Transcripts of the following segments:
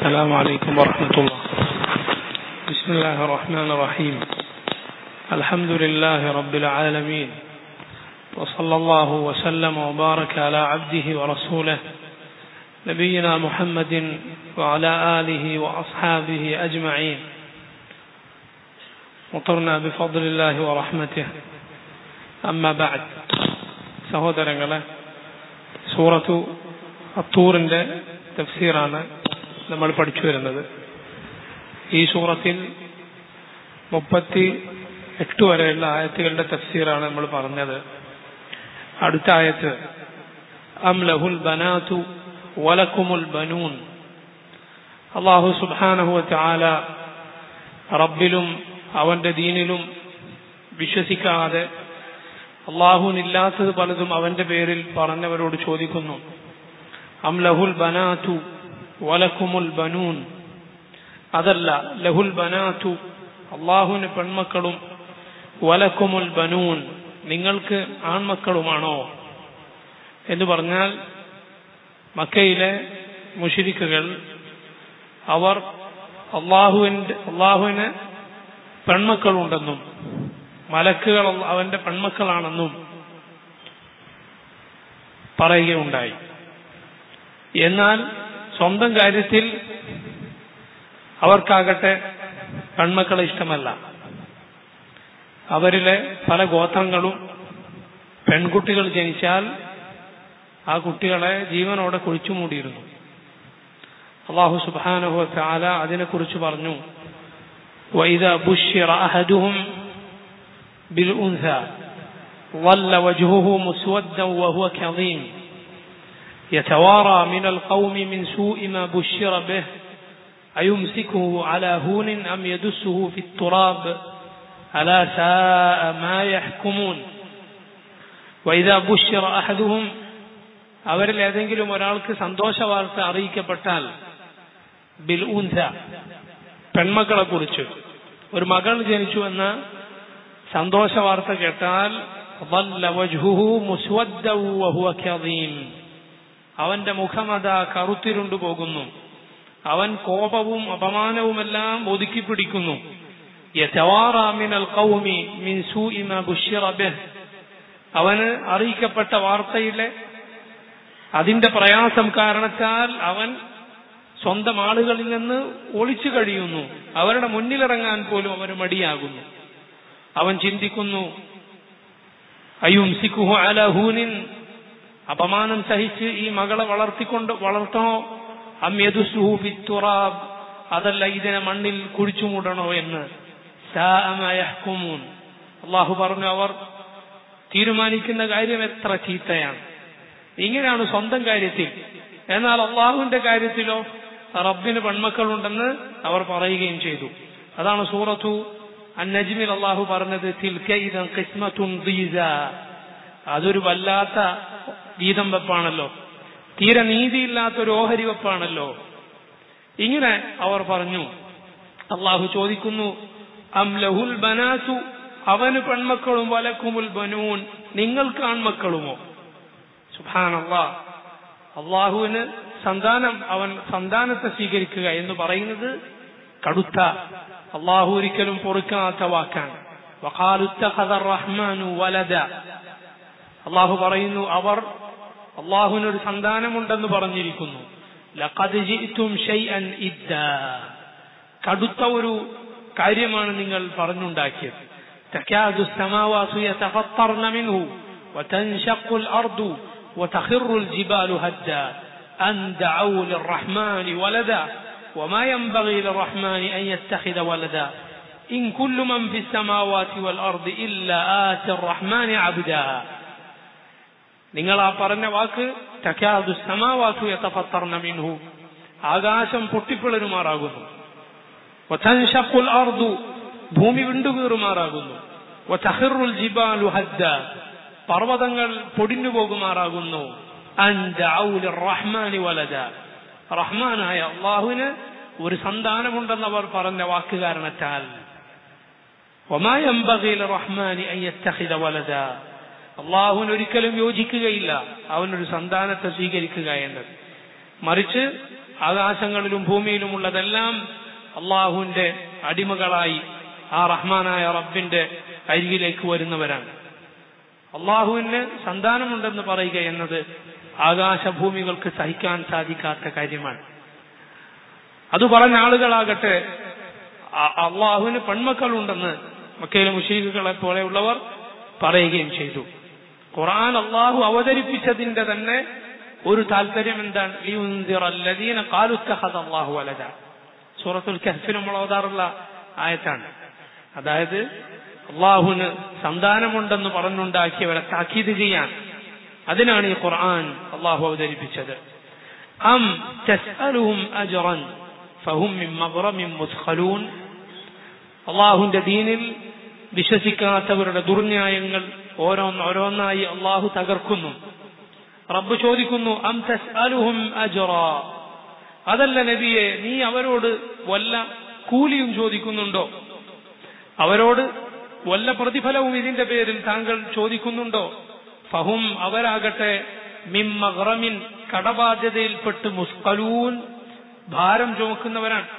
السلام عليكم ورحمة الله بسم الله الرحمن الرحيم الحمد لله رب العالمين وصلى الله وسلم وبارك على عبده ورسوله نبينا محمد وعلى آله وأصحابه أجمعين مطرنا بفضل الله ورحمته أما بعد സഹോദരങ്ങളെ സൂറത്തു അത്തൂറിന്റെ തഫ്സീറാണ് നമ്മൾ പഠിച്ചു വരുന്നത് ഈ സൂറത്തിൽ മുപ്പത്തി എട്ട് വരെയുള്ള ആയത്തുകളുടെ തഫ്സീറാണ് നമ്മൾ പറഞ്ഞത് അടുത്ത ആയത്ത് അം ലഹുൽ ബനാതു വലക്കുമുൽ ബനൂൻ അള്ളാഹു സുബാനഹു ചാല റബ്ബിലും അവന്റെ ദീനിലും വിശ്വസിക്കാതെ അള്ളാഹുവിനില്ലാത്തത് പലതും അവന്റെ പേരിൽ പറഞ്ഞവരോട് ചോദിക്കുന്നു അം ലഹുൽ ബനാതു വലക്കുമുൽ ബനൂൻ അതല്ല ലഹുൽ ബനാതു അള്ളാഹുവിന് പെൺമക്കളും വലക്കുമുൽ ബനൂൻ നിങ്ങൾക്ക് ആൺമക്കളുമാണോ എന്ന് പറഞ്ഞാൽ മക്കയിലെ മുഷിരിക്കുകൾ അവർ അള്ളാഹുവിന്റെ അള്ളാഹുവിന് പെൺമക്കളുണ്ടെന്നും മലക്കുകൾ അവന്റെ പെൺമക്കളാണെന്നും പറയുകയുണ്ടായി എന്നാൽ സ്വന്തം കാര്യത്തിൽ അവർക്കാകട്ടെ പെൺമക്കളെ ഇഷ്ടമല്ല അവരിലെ പല ഗോത്രങ്ങളും പെൺകുട്ടികൾ ജനിച്ചാൽ ആ കുട്ടികളെ ജീവനോടെ കുഴിച്ചു മൂടിയിരുന്നു അള്ളാഹു സുബാനുഹു താല അതിനെക്കുറിച്ച് പറഞ്ഞു വൈദ ബുഷിറ അഹദുഹും ബിൽ ഉൻസ ظل وجهه مسودا وهو كظيم يتوارى من القوم من سوء ما بشر به أيمسكه على هون أم يدسه في التراب ألا ساء ما يحكمون وإذا بشر أحدهم അവരിൽ ഏതെങ്കിലും ഒരാൾക്ക് സന്തോഷ വാർത്ത അറിയിക്കപ്പെട്ടാൽ ബിൽ ഊൻസ പെൺമക്കളെ കുറിച്ച് ഒരു മകൾ ജനിച്ചു എന്ന സന്തോഷ വാർത്ത കേട്ടാൽ അവന്റെ മുഖമത കറുത്തിരുണ്ടു പോകുന്നു അവൻ കോപവും അപമാനവുമെല്ലാം ഒതുക്കി പിടിക്കുന്നു അവന് അറിയിക്കപ്പെട്ട വാർത്തയിലെ അതിന്റെ പ്രയാസം കാരണത്താൽ അവൻ സ്വന്തം ആളുകളിൽ നിന്ന് ഒളിച്ചു കഴിയുന്നു അവരുടെ മുന്നിലിറങ്ങാൻ പോലും അവന് മടിയാകുന്നു അവൻ ചിന്തിക്കുന്നു അയും സിക്കുഹു അലഹൂനിൻ അപമാനം സഹിച്ച് ഈ മകളെ വളർത്തിക്കൊണ്ട് വളർത്തണോ അമ്യദുസുഹു ഫിത്തുറാബ് അതല്ല ഇതിനെ മണ്ണിൽ കുഴിച്ചുമൂടണോ എന്ന് അള്ളാഹു പറഞ്ഞു അവർ തീരുമാനിക്കുന്ന കാര്യം എത്ര ചീത്തയാണ് ഇങ്ങനെയാണ് സ്വന്തം കാര്യത്തിൽ എന്നാൽ അള്ളാഹുവിന്റെ കാര്യത്തിലോ റബ്ബിന് പെൺമക്കളുണ്ടെന്ന് അവർ പറയുകയും ചെയ്തു അതാണ് സൂറത്തു അന്നജ്മിൽ അള്ളാഹു പറഞ്ഞത് അതൊരു വല്ലാത്ത ഗീതം വെപ്പാണല്ലോ തീരെ നീതിയില്ലാത്ത ഒരു ഓഹരി വെപ്പാണല്ലോ ഇങ്ങനെ അവർ പറഞ്ഞു അള്ളാഹു ചോദിക്കുന്നു അം ലഹുൽ ബനാസു അവന് പെൺമക്കളും വലക്കുമുൽ ബനൂൻ നിങ്ങൾക്ക് ആൺമക്കളുമോ സുഭാനല്ലാ അള്ളാഹുവിന് സന്താനം അവൻ സന്താനത്തെ സ്വീകരിക്കുക എന്ന് പറയുന്നത് കടുത്ത അള്ളാഹു ഒരിക്കലും പൊറുക്കാത്ത വാക്കാണ് റഹ്മാനു വലദ അള്ളാഹു പറയുന്നു അവർ അള്ളാഹുവിനൊരു സന്താനമുണ്ടെന്ന് പറഞ്ഞിരിക്കുന്നു കടുത്ത ഒരു കാര്യമാണ് നിങ്ങൾ പറഞ്ഞുണ്ടാക്കിയത് تكاد السماوات يتفطرن منه وتنشق الأرض وتخر الجبال هدا أن دعوا للرحمن ولدا وما ينبغي للرحمن أن يتخذ ولدا إن كل من في السماوات والأرض إلا آتي الرحمن عبدا നിങ്ങൾ ആ പറഞ്ഞ വാക്ക് തക്കാതു സമാവാത്തു യതഫത്തർന മിൻഹു ആകാശം പൊട്ടിപ്പിളരുമാറാകുന്നു വതൻഷഖുൽ അർദു ഭൂമി വിണ്ടുകീറുമാറാകുന്നു വതഖിറുൽ ജിബാലു ഹദ്ദ പർവ്വതങ്ങൾ പൊടിഞ്ഞു പോകുമാറാകുന്നു റഹ്മാനി വലദ റഹ്മാനായ അള്ളാഹുവിന് ഒരു സന്താനമുണ്ടെന്ന് അവർ പറഞ്ഞ വാക്ക് കാരണത്താൽ റഹ്മാനി വലദ അള്ളാഹുവിന് ഒരിക്കലും യോജിക്കുകയില്ല അവനൊരു സന്താനത്തെ സ്വീകരിക്കുക എന്നത് മറിച്ച് ആകാശങ്ങളിലും ഭൂമിയിലുമുള്ളതെല്ലാം അള്ളാഹുവിന്റെ അടിമകളായി ആ റഹ്മാനായ റബ്ബിന്റെ അരികിലേക്ക് വരുന്നവരാണ് അള്ളാഹുവിന് സന്താനമുണ്ടെന്ന് പറയുക എന്നത് ആകാശഭൂമികൾക്ക് സഹിക്കാൻ സാധിക്കാത്ത കാര്യമാണ് അത് പറഞ്ഞ ആളുകളാകട്ടെ അള്ളാഹുവിന് പെൺമക്കളുണ്ടെന്ന് മക്കയിലെ മുഷീഖുകളെ പോലെയുള്ളവർ പറയുകയും ചെയ്തു ഖുർആൻ അള്ളാഹു അവതരിപ്പിച്ചതിന്റെ തന്നെ ഒരു താല്പര്യം എന്താണ് ലിയുൻദിറല്ലദീന ഖാലു ഇത്തഖദ അല്ലാഹു വലദ സൂറത്തുൽ കഹ്ഫിൽ നമ്മൾ ഓതാറുള്ള ആയത്താണ് അതായത് അള്ളാഹുവിന് സന്താനമുണ്ടെന്ന് പറഞ്ഞുണ്ടാക്കിയവരെ താക്കീത് ചെയ്യാൻ അതിനാണ് ഈ ഖുർആൻ അള്ളാഹു അവതരിപ്പിച്ചത് അം തസ്അലുഹും അജ്റൻ ഫഹും മിൻ മഗ്റമിൻ മുസ്ഖലൂൻ അള്ളാഹുവിന്റെ ദീനിൽ വിശ്വസിക്കാത്തവരുടെ ദുർന്യായങ്ങൾ ഓരോന്ന് ഓരോന്നായി അള്ളാഹു തകർക്കുന്നു റബ്ബ് ചോദിക്കുന്നു അം തസ്അലുഹും അജ്റ അതല്ല നബിയെ നീ അവരോട് വല്ല കൂലിയും ചോദിക്കുന്നുണ്ടോ അവരോട് വല്ല പ്രതിഫലവും ഇതിന്റെ പേരിൽ താങ്കൾ ചോദിക്കുന്നുണ്ടോ ഫഹും അവരാകട്ടെ മിം മഗ്റമിൻ കടബാധ്യതയിൽപ്പെട്ട് മുസ്കലൂൻ ഭാരം ചുമക്കുന്നവരാണ്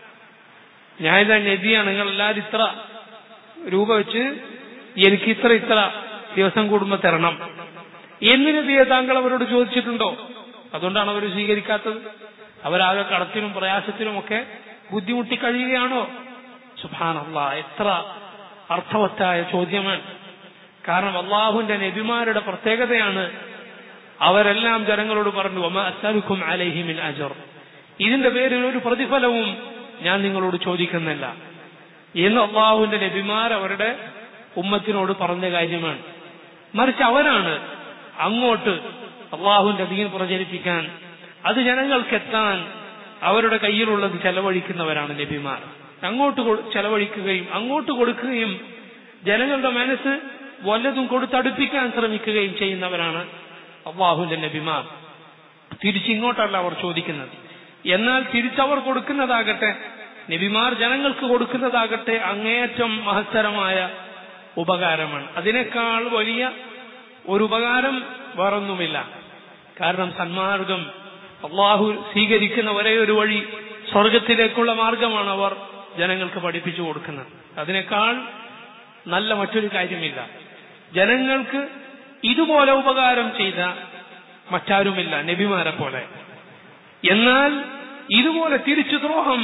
ഞാനിതാ നബിയാണ് നിങ്ങൾ എല്ലാവരും ഇത്ര രൂപ വെച്ച് എനിക്ക് ഇത്ര ഇത്ര ദിവസം കൂടുമ്പോ തരണം എന്ന് നബിയെ താങ്കൾ അവരോട് ചോദിച്ചിട്ടുണ്ടോ അതുകൊണ്ടാണ് അവർ സ്വീകരിക്കാത്തത് അവരാകെ കടത്തിനും പ്രയാസത്തിനുമൊക്കെ ബുദ്ധിമുട്ടി കഴിയുകയാണോ സുഭാനല്ല എത്ര അർത്ഥവത്തായ ചോദ്യമാണ് കാരണം അള്ളാഹുവിന്റെ നബിമാരുടെ പ്രത്യേകതയാണ് അവരെല്ലാം ജനങ്ങളോട് പറഞ്ഞു അസലുക്കും അലഹിമിൻ അജർ ഇതിന്റെ പേരിൽ ഒരു പ്രതിഫലവും ഞാൻ നിങ്ങളോട് ചോദിക്കുന്നില്ല എന്ന് അള്ളാഹുവിന്റെ നബിമാർ അവരുടെ ഉമ്മത്തിനോട് പറഞ്ഞ കാര്യമാണ് മറിച്ച് അവരാണ് അങ്ങോട്ട് അള്ളാഹുവിന്റെ ദീൻ പ്രചരിപ്പിക്കാൻ അത് ജനങ്ങൾക്കെത്താൻ അവരുടെ കയ്യിലുള്ളത് ചെലവഴിക്കുന്നവരാണ് നബിമാർ അങ്ങോട്ട് ചെലവഴിക്കുകയും അങ്ങോട്ട് കൊടുക്കുകയും ജനങ്ങളുടെ മനസ്സ് വല്ലതും കൊടുത്തടുപ്പിക്കാൻ ശ്രമിക്കുകയും ചെയ്യുന്നവരാണ് അള്ളാഹുവിന്റെ നബിമാർ തിരിച്ചിങ്ങോട്ടല്ല അവർ ചോദിക്കുന്നത് എന്നാൽ തിരിച്ചവർ കൊടുക്കുന്നതാകട്ടെ നബിമാർ ജനങ്ങൾക്ക് കൊടുക്കുന്നതാകട്ടെ അങ്ങേയറ്റം മഹത്തരമായ ഉപകാരമാണ് അതിനേക്കാൾ വലിയ ഒരു ഉപകാരം വേറൊന്നുമില്ല കാരണം സന്മാർഗം അള്ളാഹു സ്വീകരിക്കുന്ന ഒരേ ഒരു വഴി സ്വർഗത്തിലേക്കുള്ള മാർഗമാണ് അവർ ജനങ്ങൾക്ക് പഠിപ്പിച്ചു കൊടുക്കുന്നത് അതിനേക്കാൾ നല്ല മറ്റൊരു കാര്യമില്ല ജനങ്ങൾക്ക് ഇതുപോലെ ഉപകാരം ചെയ്ത മറ്റാരുമില്ല നബിമാരെ പോലെ എന്നാൽ ഇതുപോലെ തിരിച്ചു ദ്രോഹം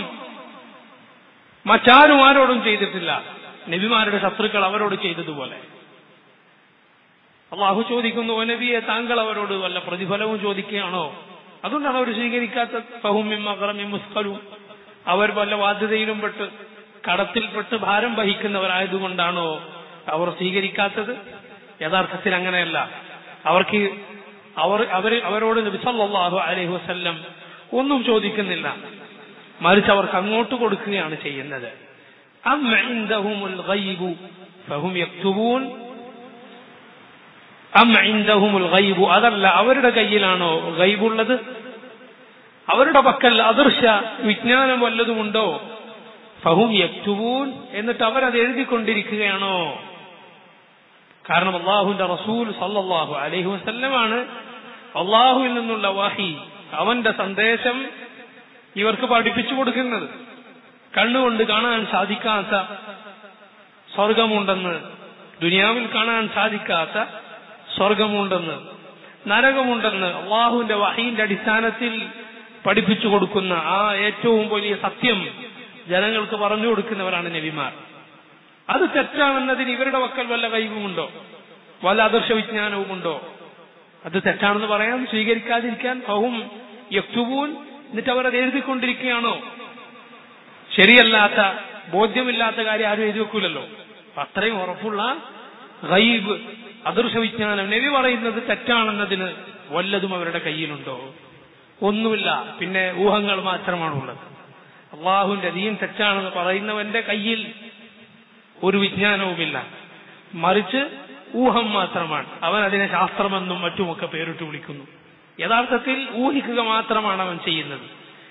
മറ്റാരും ആരോടും ചെയ്തിട്ടില്ല നബിമാരുടെ ശത്രുക്കൾ അവരോട് ചെയ്തതുപോലെ അള്ളാഹു ചോദിക്കുന്നു ഓ നബിയെ താങ്കൾ അവരോട് വല്ല പ്രതിഫലവും ചോദിക്കുകയാണോ അതുകൊണ്ടാണ് അവർ സ്വീകരിക്കാത്ത മുസ്കലും അവർ വല്ല ബാധ്യതയിലും പെട്ട് കടത്തിൽപ്പെട്ട് ഭാരം വഹിക്കുന്നവരായതുകൊണ്ടാണോ അവർ സ്വീകരിക്കാത്തത് യഥാർത്ഥത്തിൽ അങ്ങനെയല്ല അവർക്ക് അവർ അവർ അവരോട് നബിസല്ലാഹു അലൈഹി വസല്ലം ഒന്നും ചോദിക്കുന്നില്ല മറിച്ച് അവർക്ക് അങ്ങോട്ട് കൊടുക്കുകയാണ് ചെയ്യുന്നത് അതല്ല അവരുടെ കയ്യിലാണോ ഗൈബുള്ളത് അവരുടെ പക്കൽ അദൃശ്യ വിജ്ഞാനം വല്ലതുമുണ്ടോ ഫഹും യക്തുബൂൻ എന്നിട്ട് അവരത് എഴുതിക്കൊണ്ടിരിക്കുകയാണോ കാരണം അള്ളാഹുവിന്റെ റസൂൽ സല്ലാഹു അലൈഹി വസല്ലമാണ് അള്ളാഹുവിൽ നിന്നുള്ള വഹി അവന്റെ സന്ദേശം ഇവർക്ക് പഠിപ്പിച്ചു കൊടുക്കുന്നത് കണ്ണുകൊണ്ട് കാണാൻ സാധിക്കാത്ത സ്വർഗമുണ്ടെന്ന് ദുനിയാവിൽ കാണാൻ സാധിക്കാത്ത സ്വർഗമുണ്ടെന്ന് നരകമുണ്ടെന്ന് അള്ളാഹുവിന്റെ വഹീന്റെ അടിസ്ഥാനത്തിൽ പഠിപ്പിച്ചു കൊടുക്കുന്ന ആ ഏറ്റവും വലിയ സത്യം ജനങ്ങൾക്ക് പറഞ്ഞു കൊടുക്കുന്നവരാണ് നബിമാർ അത് തെറ്റാണെന്നതിന് ഇവരുടെ വക്കൽ വല്ല കഴിവുമുണ്ടോ വല്ല ആദർശ വിജ്ഞാനവുമുണ്ടോ അത് തെറ്റാണെന്ന് പറയാൻ സ്വീകരിക്കാതിരിക്കാൻ കവും യക്തുവൂൻ എന്നിട്ട് അവർ അത് എഴുതിക്കൊണ്ടിരിക്കുകയാണോ ശരിയല്ലാത്ത ബോധ്യമില്ലാത്ത കാര്യം ആരും എഴുതി വെക്കൂലല്ലോ അത്രയും ഉറപ്പുള്ള ഗൈബ് അദൃശ വിജ്ഞാനം നബി പറയുന്നത് തെറ്റാണെന്നതിന് വല്ലതും അവരുടെ കയ്യിലുണ്ടോ ഒന്നുമില്ല പിന്നെ ഊഹങ്ങൾ മാത്രമാണുള്ളത് അള്ളാഹുവിന്റെ ദീൻ തെറ്റാണെന്ന് പറയുന്നവന്റെ കയ്യിൽ ഒരു വിജ്ഞാനവുമില്ല മറിച്ച് ഊഹം മാത്രമാണ് അവൻ അതിനെ ശാസ്ത്രമെന്നും മറ്റുമൊക്കെ പേരിട്ട് വിളിക്കുന്നു യഥാർത്ഥത്തിൽ ഊഹിക്കുക മാത്രമാണ് അവൻ ചെയ്യുന്നത്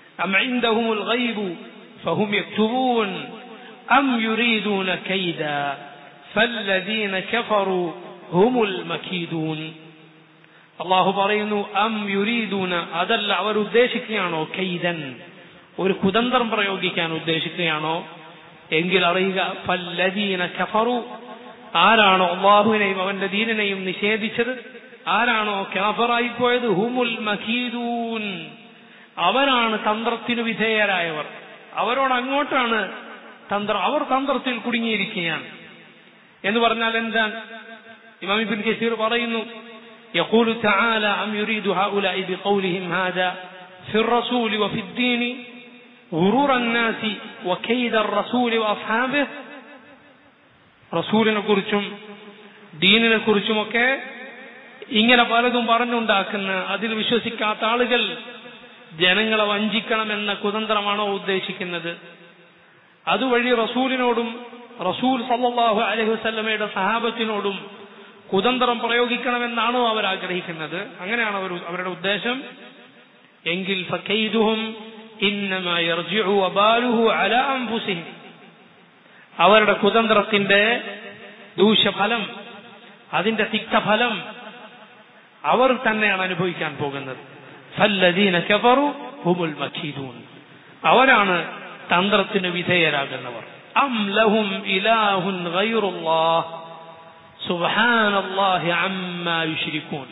فهم يكتبون أم يريدون كيدا فالذين كفروا هم المكيدون അള്ളാഹു പറയുന്നു അം യുരീദൂന അതല്ല അവർ ഉദ്ദേശിക്കുകയാണോ കൈതൻ ഒരു കുതന്ത്രം പ്രയോഗിക്കാൻ ഉദ്ദേശിക്കുകയാണോ എങ്കിൽ അറിയുക ഫല്ലദീന കഫറു ആരാണോ അള്ളാഹുവിനെയും അവന്റെ ദീനിനെയും നിഷേധിച്ചത് ആരാണോ കാഫറായി പോയത് ഹുമുൽ മഖീദൂൻ അവരാണ് തന്ത്രത്തിനു വിധേയരായവർ അവരോട് അങ്ങോട്ടാണ് തന്ത്രം അവർ തന്ത്രത്തിൽ കുടുങ്ങിയിരിക്കുകയാണ് എന്ന് പറഞ്ഞാൽ എന്താണ് ഇമാം ഇബ്ൻ കസീർ പറയുന്നു يقول تعالى أم يريد هؤلاء بقولهم هذا في الرسول وفي الدين غرور الناس وكيد الرسول وأصحابه റസൂലിനെ കുറിച്ചും ദീനിനെ കുറിച്ചുമൊക്കെ ഇങ്ങനെ പലതും പറഞ്ഞുണ്ടാക്കുന്ന അതിൽ വിശ്വസിക്കാത്ത ആളുകൾ ജനങ്ങളെ വഞ്ചിക്കണമെന്ന കുതന്ത്രമാണോ ഉദ്ദേശിക്കുന്നത് അതുവഴി റസൂലിനോടും റസൂൽ സല്ലാഹു അലഹി വസ്ല്ലമയുടെ സഹാബത്തിനോടും കുതന്ത്രം പ്രയോഗിക്കണമെന്നാണോ അവർ ആഗ്രഹിക്കുന്നത് അങ്ങനെയാണ് അവർ അവരുടെ ഉദ്ദേശം എങ്കിൽ ഫക്കൈദുഹും ഇന്നമാ യർജിഉ വബാലുഹു അലാ അൻഫുസിഹിം അവരുടെ കുതന്ത്രത്തിന്റെ ദൂഷ്യഫലം അതിന്റെ തിക്തഫലം അവർ തന്നെയാണ് അനുഭവിക്കാൻ പോകുന്നത് ഫല്ലദീന കഫറു ഹുമുൽ മഖീദൂൻ അവരാണ് തന്ത്രത്തിന് വിധേയരാകുന്നവർ അം ലഹും ഇലാഹുൻ ഗൈറുല്ലാഹ് സുബ്ഹാനല്ലാഹി അമ്മാ യുശ്രികൂൻ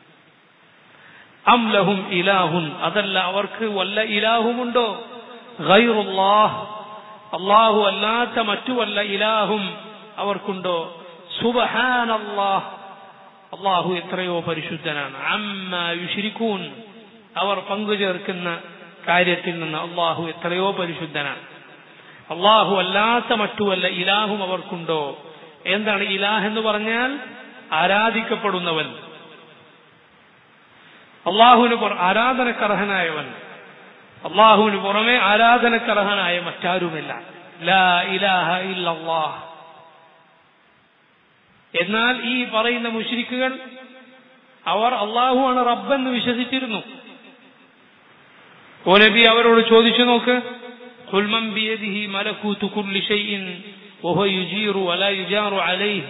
അം ലഹും ഇലാഹുൻ അതല്ല അവർക്ക് വല്ല ഇലാഹുമുണ്ടോ ഗൈറുല്ലാഹ് അള്ളാഹു അല്ലാത്ത മറ്റു വല്ല ഇലാഹും അവർക്കുണ്ടോ സുബഹാനല്ലാഹ് അള്ളാഹു എത്രയോ പരിശുദ്ധനാണ് അമ്മ യുഷിരിക്കൂൻ അവർ പങ്കുചേർക്കുന്ന കാര്യത്തിൽ നിന്ന് അള്ളാഹു എത്രയോ പരിശുദ്ധനാണ് അള്ളാഹു അല്ലാത്ത മറ്റു വല്ല ഇലാഹും അവർക്കുണ്ടോ എന്താണ് ഇലാഹ് എന്ന് പറഞ്ഞാൽ ആരാധിക്കപ്പെടുന്നവൻ അള്ളാഹുവിന് ആരാധനക്കർഹനായവൻ അള്ളാഹുവിന് പുറമെ ആരാധനക്കർഹനായ മറ്റാരുമില്ല ലാ ഇലാഹ ഇല്ലല്ലാഹ് എന്നാൽ ഈ പറയുന്ന മുഷ്രിക്കുകൾ അവർ അള്ളാഹുവാണ് റബ്ബെന്ന് വിശ്വസിച്ചിരുന്നു ഓ നബി അവരോട് ചോദിച്ചു നോക്ക് കുൽമം ബിയദിഹി മലക്കൂത്തു കുല്ലി ഷൈഇൻ വഹുവ യുജീറു വലാ യുജാറു അലൈഹി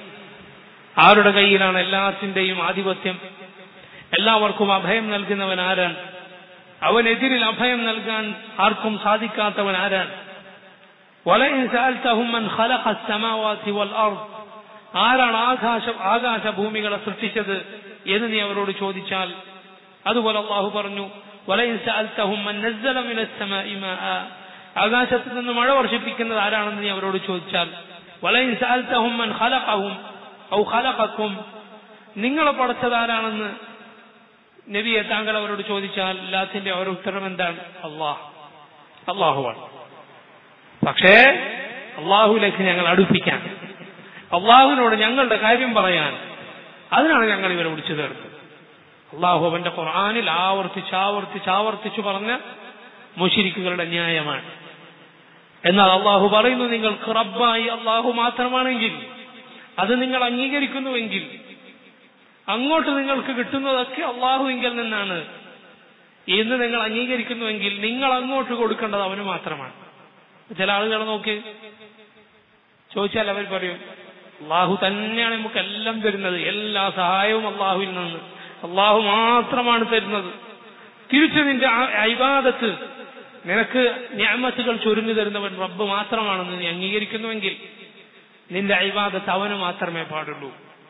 ആരുടെ കയ്യിലാണ് എല്ലാത്തിന്റെയും ആധിപത്യം എല്ലാവർക്കും അഭയം നൽകുന്നവൻ ആരാണ് അവനെതിരിൽ അഭയം നൽകാൻ ആർക്കും സാധിക്കാത്തവൻ ആരാണ് വലയിൻ സഅൽതഹും മൻ ഖലഖ അസ്സമാവാതി വൽ അർദ് ആരാണ് ആകാശ ആകാശഭൂമികളെ സൃഷ്ടിച്ചത് എന്ന് നീ അവരോട് ചോദിച്ചാൽ അതുപോലെ അള്ളാഹു പറഞ്ഞു വലയിൻ സഅൽതഹും മൻ നസ്സല മിനസ് സമാഇ മാഅ ആകാശത്ത് നിന്ന് മഴ വർഷിപ്പിക്കുന്നത് ആരാണെന്ന് നീ അവരോട് ചോദിച്ചാൽ വലയിൻ സഅൽതഹും മൻ ഖലഖഹും ഔ ഖലഖക്കും നിങ്ങളെ പടച്ചത് ആരാണെന്ന് നബിയെ താങ്കൾ അവരോട് ചോദിച്ചാൽ എല്ലാത്തിന്റെ അവരുടെ ഉത്തരം എന്താണ് അള്ളാഹ് അള്ളാഹുവാണ് പക്ഷേ അള്ളാഹുലേക്ക് ഞങ്ങൾ അടുപ്പിക്കാൻ അള്ളാഹുവിനോട് ഞങ്ങളുടെ കാര്യം പറയാൻ അതിനാണ് ഞങ്ങൾ ഇവരെ വിളിച്ചു ചേർത്തത് അള്ളാഹു അവന്റെ ഖുർആാനിൽ ആവർത്തിച്ച് ആവർത്തിച്ച് ആവർത്തിച്ചു പറഞ്ഞ മുഷിരിക്കുകളുടെ ന്യായമാണ് എന്നാൽ അള്ളാഹു പറയുന്നു നിങ്ങൾക്ക് റബ്ബായി അള്ളാഹു മാത്രമാണെങ്കിൽ അത് നിങ്ങൾ അംഗീകരിക്കുന്നുവെങ്കിൽ അങ്ങോട്ട് നിങ്ങൾക്ക് കിട്ടുന്നതൊക്കെ അള്ളാഹുവിങ്കിൽ നിന്നാണ് എന്ന് നിങ്ങൾ അംഗീകരിക്കുന്നുവെങ്കിൽ നിങ്ങൾ അങ്ങോട്ട് കൊടുക്കേണ്ടത് അവന് മാത്രമാണ് ചില ആളുകൾ നോക്കി ചോദിച്ചാൽ അവർ പറയും അള്ളാഹു തന്നെയാണ് നമുക്ക് എല്ലാം തരുന്നത് എല്ലാ സഹായവും അള്ളാഹുവിൽ നിന്ന് അള്ളാഹു മാത്രമാണ് തരുന്നത് തിരിച്ചു നിന്റെ ഐബാദത്ത് നിനക്ക് ഞാമത്തുകൾ ചൊരിഞ്ഞു തരുന്നവൻ റബ്ബ് മാത്രമാണെന്ന് നീ അംഗീകരിക്കുന്നുവെങ്കിൽ നിന്റെ ഐബാദത്ത് അവന് മാത്രമേ പാടുള്ളൂ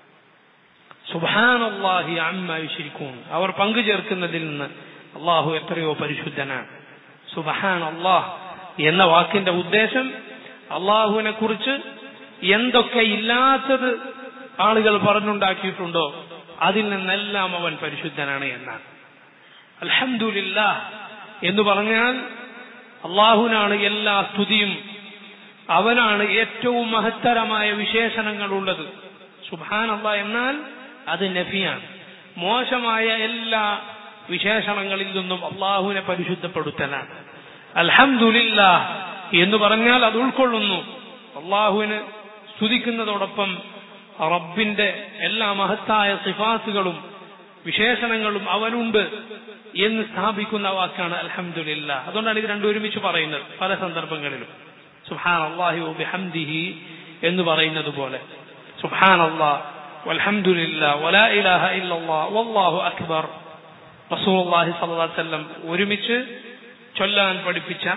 സുബാനല്ലാഹി അമ്മ അവർ പങ്കു ചേർക്കുന്നതിൽ നിന്ന് അള്ളാഹു എത്രയോ പരിശുദ്ധനാണ് സുബഹാൻ അള്ളാഹ് എന്ന വാക്കിന്റെ ഉദ്ദേശം അള്ളാഹുവിനെ കുറിച്ച് എന്തൊക്കെ ഇല്ലാത്തത് ആളുകൾ പറഞ്ഞുണ്ടാക്കിയിട്ടുണ്ടോ അതിൽ നിന്നെല്ലാം അവൻ പരിശുദ്ധനാണ് എന്നാണ് അൽഹമില്ല എന്ന് പറഞ്ഞാൽ അള്ളാഹുവിനാണ് എല്ലാ സ്തുതിയും അവനാണ് ഏറ്റവും മഹത്തരമായ വിശേഷണങ്ങളുള്ളത് സുബാൻ അള്ളാ എന്നാൽ അത് നഫിയാണ് മോശമായ എല്ലാ വിശേഷണങ്ങളിൽ നിന്നും അള്ളാഹുവിനെ പരിശുദ്ധപ്പെടുത്തലാണ് അൽഹമില്ല എന്ന് പറഞ്ഞാൽ അത് ഉൾക്കൊള്ളുന്നു അള്ളാഹുവിന് സ്തുതിക്കുന്നതോടൊപ്പം റബ്ബിന്റെ എല്ലാ മഹത്തായ സിഫാസുകളും വിശേഷണങ്ങളും അവനുണ്ട് എന്ന് സ്ഥാപിക്കുന്ന വാക്കാണ് അൽഹമില്ല അതുകൊണ്ടാണ് ഇത് രണ്ടും ഒരുമിച്ച് പറയുന്നത് പല സന്ദർഭങ്ങളിലും സുഹാൻ അള്ളാഹി ബിഹംദിഹി എന്ന് പറയുന്നത് പോലെ സുഹാൻ അള്ളാഹ് വൽഹംദുലില്ലാ വലാ ഇലാഹ ഇല്ലല്ലാഹ് വല്ലാഹു അക്ബർ റസൂലുള്ളാഹി സ്വല്ലല്ലാഹു അലൈഹി വസല്ലം ഒരുമിച്ച് ചൊല്ലാൻ പഠിപ്പിച്ച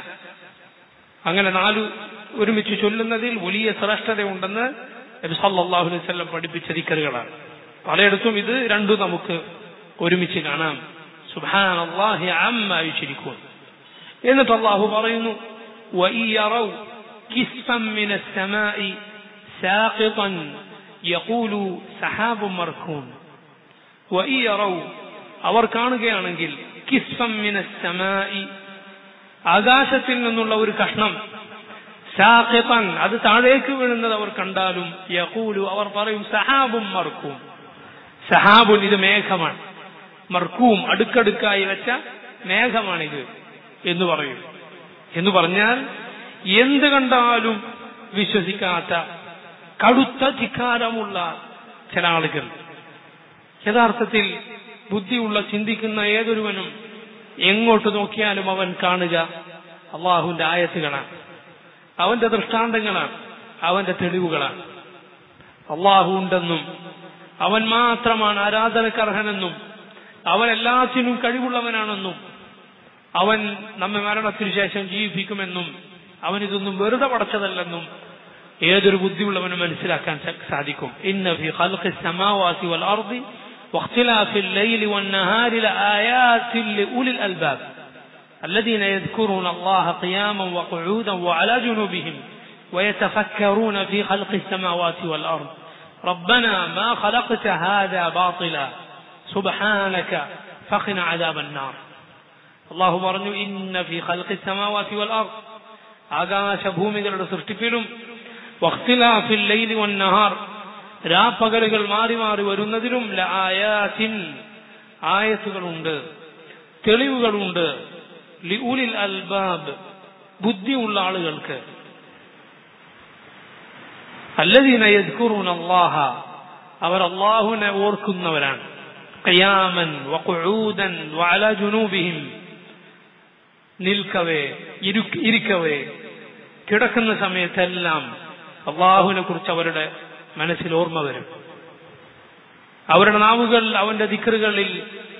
അങ്ങനെ നാലു ഒരുമിച്ച് ചൊല്ലുന്നതിൽ വലിയ ശ്രേഷ്ഠതയുണ്ടെന്ന് നബി സല്ലല്ലാഹു അലൈഹി വസല്ലം പഠിപ്പിച്ച ദിക്കറുകളാണ് പലയിടത്തും ഇത് രണ്ടും നമുക്ക് ഒരുമിച്ച് കാണാം സുബ്ഹാനല്ലാഹി അമ്മ യുശ്രികൂൻ എന്നിട്ട് അള്ളാഹു പറയുന്നു وَإِن يَرَوْا كِسْفًا مِنَ السَّمَاءِ سَاقِطًا يَقُولُوا سَحَابٌ مَرْكُومٌ وَإِن يَرَوْا അവർ കാണുകയാണെങ്കിൽ കിസ്ഫം മിന സമായി ആകാശത്തിൽ നിന്നുള്ള ഒരു കഷ്ണം സാഖിതൻ അത് താഴേക്ക് വീഴുന്നത് അവർ കണ്ടാലും യഖൂലു അവർ പറയും സഹാബും മർക്കും സഹാബുൻ ഇത് മേഘമാണ് മർക്കൂം അടുക്കടുക്കായി വെച്ച മേഘമാണിത് എന്ന് പറയും എന്ന് പറഞ്ഞാൽ എന്ത് കണ്ടാലും വിശ്വസിക്കാത്ത കടുത്ത ധിക്കാരമുള്ള ചില ആളുകൾ യഥാർത്ഥത്തിൽ ബുദ്ധിയുള്ള ചിന്തിക്കുന്ന ഏതൊരുവനും എങ്ങോട്ട് നോക്കിയാലും അവൻ കാണുക അള്ളാഹുവിന്റെ ആയത്തുകളാണ് അവന്റെ ദൃഷ്ടാന്തങ്ങളാണ് അവന്റെ തെളിവുകളാണ് അള്ളാഹു ഉണ്ടെന്നും അവൻ മാത്രമാണ് ആരാധനക്കർഹനെന്നും അവൻ എല്ലാത്തിനും കഴിവുള്ളവനാണെന്നും അവൻ നമ്മെ മരണത്തിനു ശേഷം ജീവിപ്പിക്കുമെന്നും അവൻ ഇതൊന്നും വെറുതെ പടച്ചതല്ലെന്നും ഏതൊരു ബുദ്ധിയുള്ളവനും മനസ്സിലാക്കാൻ സാധിക്കും ഇന്ന ഫി ഖൽഖി السماوات والارض واختلاف الليل والنهار لآيات لأولي الألباب الذين يذكرون الله قياما وقعودا وعلى جنوبهم ويتفكرون في خلق السماوات والأرض ربنا ما خلقت هذا باطلا سبحانك فقنا عذاب النار അള്ളാഹു പറഞ്ഞു ഇന്ന ഫി ഖൽഖി സമാവാതി വൽ അർദ് ആകാശഭൂമികളുടെ സൃഷ്ടിപ്പിലും വഖ്തിലാഫിൽ ലൈലി വൻ നഹാർ രാപ്പകലുകൾ മാറി മാറി വരുന്നതിലും ലആയാത്തിൻ ആയത്തുകളുണ്ട് തെളിവുകളുണ്ട് ലിഉലിൽ അൽബാബ് ബുദ്ധിയുള്ള ആളുകൾക്ക് അല്ലദീന യദ്കുറൂന അല്ലാഹ അവർ അള്ളാഹുവിനെ ഓർക്കുന്നവരാണ് ഖിയാമൻ വഖുഊദൻ വഅലാ ജുനൂബിഹിം നിൽക്കവേ ഇരിക്കവേ കിടക്കുന്ന സമയത്തെല്ലാം അള്ളാഹുവിനെ കുറിച്ച് അവരുടെ മനസ്സിൽ ഓർമ്മ വരും അവരുടെ നാവുകൾ അവന്റെ ദിക്കറുകളിൽ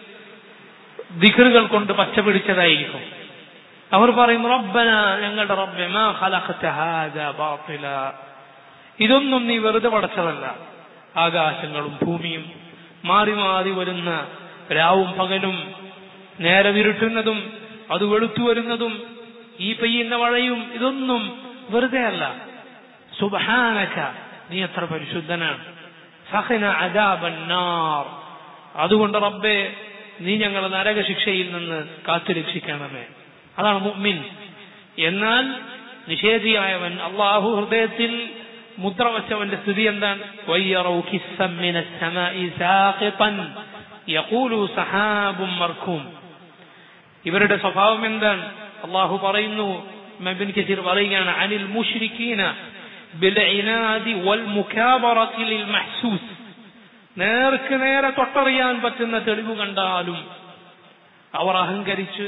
ദിക്കറുകൾ കൊണ്ട് പച്ച പിടിച്ചതായിരിക്കും അവർ പറയും റബ്ബന ഞങ്ങളുടെ റബ്ബെ മാ ഖലഖത ഹാദാ ബാത്തില ഇതൊന്നും നീ വെറുതെ പടച്ചതല്ല ആകാശങ്ങളും ഭൂമിയും മാറി മാറി വരുന്ന രാവും പകലും നേരെ വിരുട്ടുന്നതും അത് വെളുത്തു വരുന്നതും ഈ പെയ്യുന്ന മഴയും ഇതൊന്നും വെറുതെ അല്ല സുബഹാനക നീ എത്ര പരിശുദ്ധനാണ് സഹന അദാബന്നാർ അതുകൊണ്ട് റബ്ബെ നീ ഞങ്ങളെ നരകശിക്ഷയിൽ നിന്ന് കാത്തു രക്ഷിക്കണമേ അതാണ് മുഅ്മിൻ എന്നാൽ നിഷേധിയായവൻ അള്ളാഹു ഹൃദയത്തിൽ മുദ്ര വച്ചവന്റെ സ്ഥിതി എന്താണ് വയ്യറൗ കിസ്സം മിന السماء ساقطا يقول سحاب مركوم ഇവരുടെ സ്വഭാവം എന്താണ് അള്ളാഹു പറയുന്നു മബിൻ കസീർ പറയുകയാണ് അനിൽ മുഷ്രിക്കീന ബിൽഇനാദി വൽ മുകാബറത്തി ലിൽ മഹ്സൂസ് നേർക്ക് നേരെ തൊട്ടറിയാൻ പറ്റുന്ന തെളിവ് കണ്ടാലും അവർ അഹങ്കരിച്ച്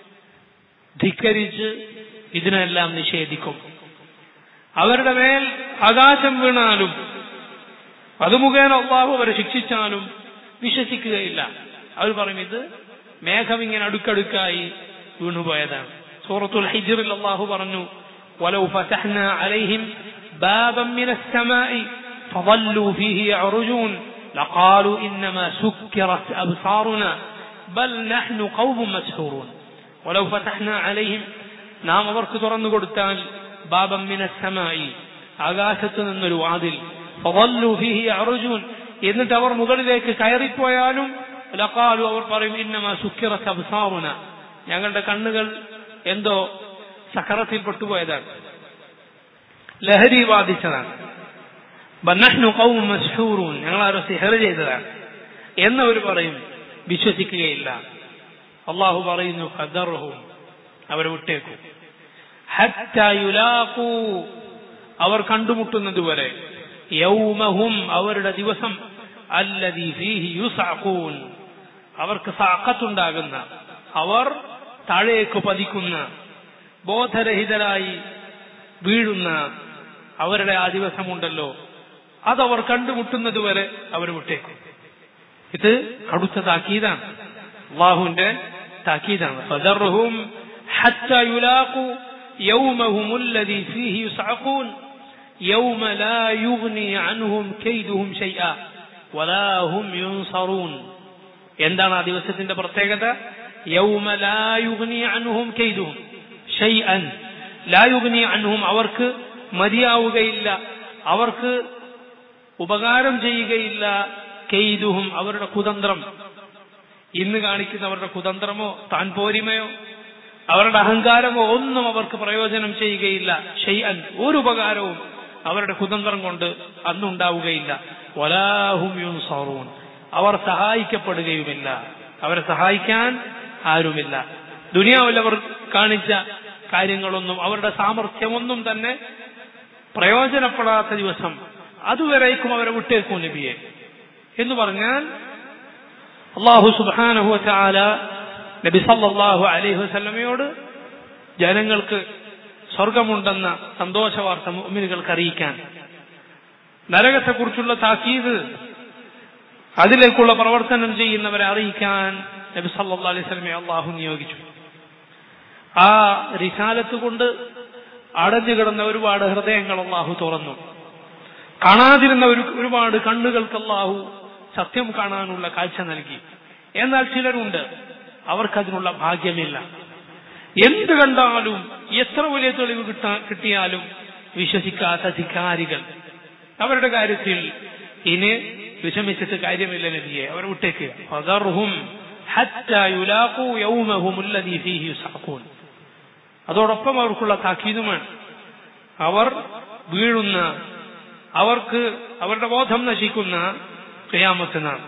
ധിക്കരിച്ച് ഇതിനെല്ലാം നിഷേധിക്കും അവരുടെ മേൽ ആകാശം വീണാലും അത് മുഖേന അള്ളാഹു അവരെ ശിക്ഷിച്ചാലും വിശ്വസിക്കുകയില്ല അവർ പറയും ഇത് മേഘം ഇങ്ങനെ അടുക്കടുക്കായി വീണുപോയതാണ് സൂറത്തുൽ ഹിജറിൽ അള്ളാഹു പറഞ്ഞു ولو فتحنا عليهم بابا من السماء فظلوا فيه يعرجون لقالوا إنما سكرت أبصارنا بل نحن قوم مسحورون ولو فتحنا عليهم നാം അവർക്ക് തുറന്നു കൊടുത്താൽ ബാബം മിന സമായി ആകാശത്ത് നിന്നൊരു വാതിൽ ഫവല്ലു ഫീഹി അർജുൻ എന്നിട്ട് അവർ മുകളിലേക്ക് കയറിപ്പോയാലും ലഖാലു അവർ പറയും ഇന്നമാ സുക്കിറത്ത് അബ്സാറുന ഞങ്ങളുടെ കണ്ണുകൾ എന്തോ സക്കറത്തിൽ പെട്ടുപോയതാണ് ലഹരി ബാധിച്ചതാണ് ബന്നഹ്നു ഖൗമ മസ്ഹൂറൂൻ ഞങ്ങൾ ആരോ സിഹർ ചെയ്തതാണ് എന്നവർ പറയും വിശ്വസിക്കുകയില്ല അള്ളാഹു പറയുന്നു ഖദർഹും അവരെ വിട്ടേക്കും അവർ കണ്ടുമുട്ടുന്നത് വരെ യൗമഹും അവരുടെ ദിവസം അല്ലദീ ഫീഹി യുസഅഖൂൻ അവർക്ക് സാഖത്തുണ്ടാകുന്ന അവർ താഴേക്ക് പതിക്കുന്ന ബോധരഹിതരായി വീഴുന്ന അവരുടെ ആ ദിവസമുണ്ടല്ലോ അതവർ കണ്ടുമുട്ടുന്നത് വരെ അവർ വിട്ടേക്കും ഇത് കടുത്ത താക്കീതാണ് അള്ളാഹുവിന്റെ താക്കീതാണ് ഫദർഹും حتى يلاقوا يومهم الذي فيه يصعقون يوم لا يغني عنهم كيدهم شيئا ولا هم ينصرون എന്താണ് ആ ദിവസത്തിന്റെ പ്രത്യേകത യൗമ ലാ യുഗ്നി അൻഹും കെയ്തുഹും ഷൈഅൻ ലാ യുഗ്നി അൻഹും അവർക്ക് മതിയാവുകയില്ല അവർക്ക് ഉപകാരം ചെയ്യുകയില്ല കെയ്തുഹും അവരുടെ കുതന്ത്രം ഇന്ന് കാണിക്കുന്നവരുടെ കുതന്ത്രമോ താൻ പോരിമയോ അവരുടെ അഹങ്കാരമോ ഒന്നും അവർക്ക് പ്രയോജനം ചെയ്യുകയില്ല ഷെയ്അൻ ഒരു ഉപകാരവും അവരുടെ കുതന്ത്രം കൊണ്ട് അന്നുണ്ടാവുകയില്ല വലാഹും യുൻസറൂൻ അവർ സഹായിക്കപ്പെടുകയുമില്ല അവരെ സഹായിക്കാൻ ആരുമില്ല ദുനിയാവിൽ അവർ കാണിച്ച കാര്യങ്ങളൊന്നും അവരുടെ സാമർഥ്യമൊന്നും തന്നെ പ്രയോജനപ്പെടാത്ത ദിവസം അതുവരേക്കും അവരെ വിട്ടേക്കും നബിയെ എന്ന് പറഞ്ഞാൽ അള്ളാഹു സുബാനഹു ചാല നബി സല്ലാഹു അലൈഹി വസല്ലമയോട് ജനങ്ങൾക്ക് സ്വർഗമുണ്ടെന്ന സന്തോഷ വാർത്ത മുഅ്മിനുകൾക്ക് അറിയിക്കാൻ നരകത്തെക്കുറിച്ചുള്ള താക്കീത് അതിലേക്കുള്ള പ്രവർത്തനം ചെയ്യുന്നവരെ അറിയിക്കാൻ നബി സല്ലാ അലൈഹി സ്വലമെ അള്ളാഹു നിയോഗിച്ചു ആ റിസാലത്ത് കൊണ്ട് അടഞ്ഞു കിടന്ന ഒരുപാട് ഹൃദയങ്ങൾ അള്ളാഹു തുറന്നു കാണാതിരുന്ന ഒരു ഒരുപാട് കണ്ണുകൾക്ക് അള്ളാഹു സത്യം കാണാനുള്ള കാഴ്ച നൽകി എന്നാൽ ചിലരുണ്ട് അവർക്കതിനുള്ള ഭാഗ്യമില്ല എന്ത് കണ്ടാലും എത്ര വലിയ തെളിവ് കിട്ടാ കിട്ടിയാലും വിശ്വസിക്കാത്ത അധികാരികൾ അവരുടെ കാര്യത്തിൽ ഇനി വിഷമിച്ചിട്ട് കാര്യമില്ല നബിയെ അവർ വിട്ടേക്കുക ഫദർഹും ഹത്താ യുലാഖൂ യൗമഹും അല്ലദീ ഫീഹി യുസഖൂൻ അതോടൊപ്പം അവർക്കുള്ള താക്കീതുമാണ് അവർ വീഴുന്ന അവർക്ക് അവരുടെ ബോധം നശിക്കുന്ന ക്രിയാമത്തിനാണ്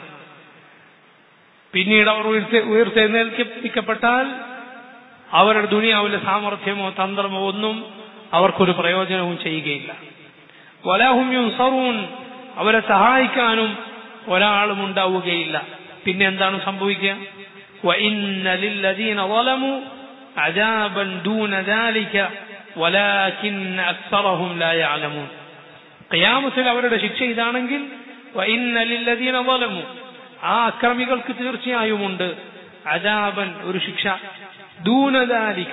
പിന്നീട് അവർ ഉയർത്തെ ഉയർത്തെഴുന്നേൽപ്പിക്കപ്പെട്ടാൽ അവരുടെ ദുനിയാവിലെ സാമർഥ്യമോ തന്ത്രമോ ഒന്നും അവർക്കൊരു പ്രയോജനവും ചെയ്യുകയില്ല വലാഹും യുൻസറൂൻ അവരെ സഹായിക്കാനും ഒരാളും ഉണ്ടാവുകയില്ല പിന്നെ എന്താണ് സംഭവിക്കുക وإن للذين ظلموا عذابا دون ذلك ولكن أكثرهم لا يعلمون ഖിയാമത്തിൽ അവരുടെ ശിക്ഷ ഇതാണെങ്കിൽ وإن للذين ظلموا ആ അക്രമികൾക്ക് തീർച്ചയായുമുണ്ട് അജാബൻ ഒരു ശിക്ഷ ദൂനദാലിക്ക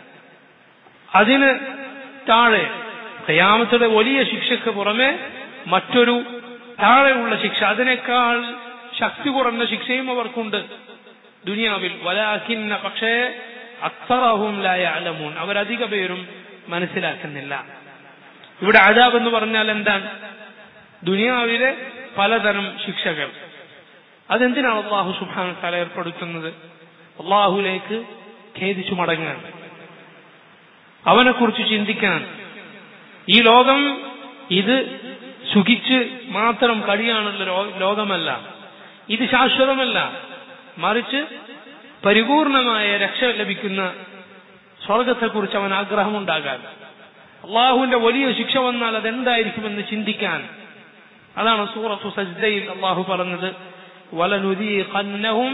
അതിന് താഴെ ഖിയാമത്തിന്റെ വലിയ ശിക്ഷയ്ക്ക് പുറമെ മറ്റൊരു താഴെയുള്ള ശിക്ഷ അതിനേക്കാൾ ശക്തി കുറഞ്ഞ ശിക്ഷയും അവർക്കുണ്ട് ദുനിയാവിൽ വലാഖിന്ന പക്ഷേ അക്സറഹും ലായ അലമൂൻ അവരധിക പേരും മനസ്സിലാക്കുന്നില്ല ഇവിടെ അജാബ് എന്ന് പറഞ്ഞാൽ എന്താണ് ദുനിയാവിലെ പലതരം ശിക്ഷകൾ അതെന്തിനാണ് അള്ളാഹു സുബാന തല ഏർപ്പെടുത്തുന്നത് അള്ളാഹുലേക്ക് ഖേദിച്ചു മടങ്ങാൻ അവനെക്കുറിച്ച് ചിന്തിക്കാൻ ഈ ലോകം ഇത് സുഖിച്ച് മാത്രം കഴിയാനുള്ള ലോകമല്ല ഇത് ശാശ്വതമല്ല മറിച്ച് പരിപൂർണമായ രക്ഷ ലഭിക്കുന്ന സ്വർഗത്തെക്കുറിച്ച് അവൻ ആഗ്രഹമുണ്ടാകാൻ അള്ളാഹുവിന്റെ വലിയ ശിക്ഷ വന്നാൽ അതെന്തായിരിക്കുമെന്ന് ചിന്തിക്കാൻ അതാണ് സൂറത്തു സജ്ദയിൽ അള്ളാഹു പറഞ്ഞത് ولنذيقنهم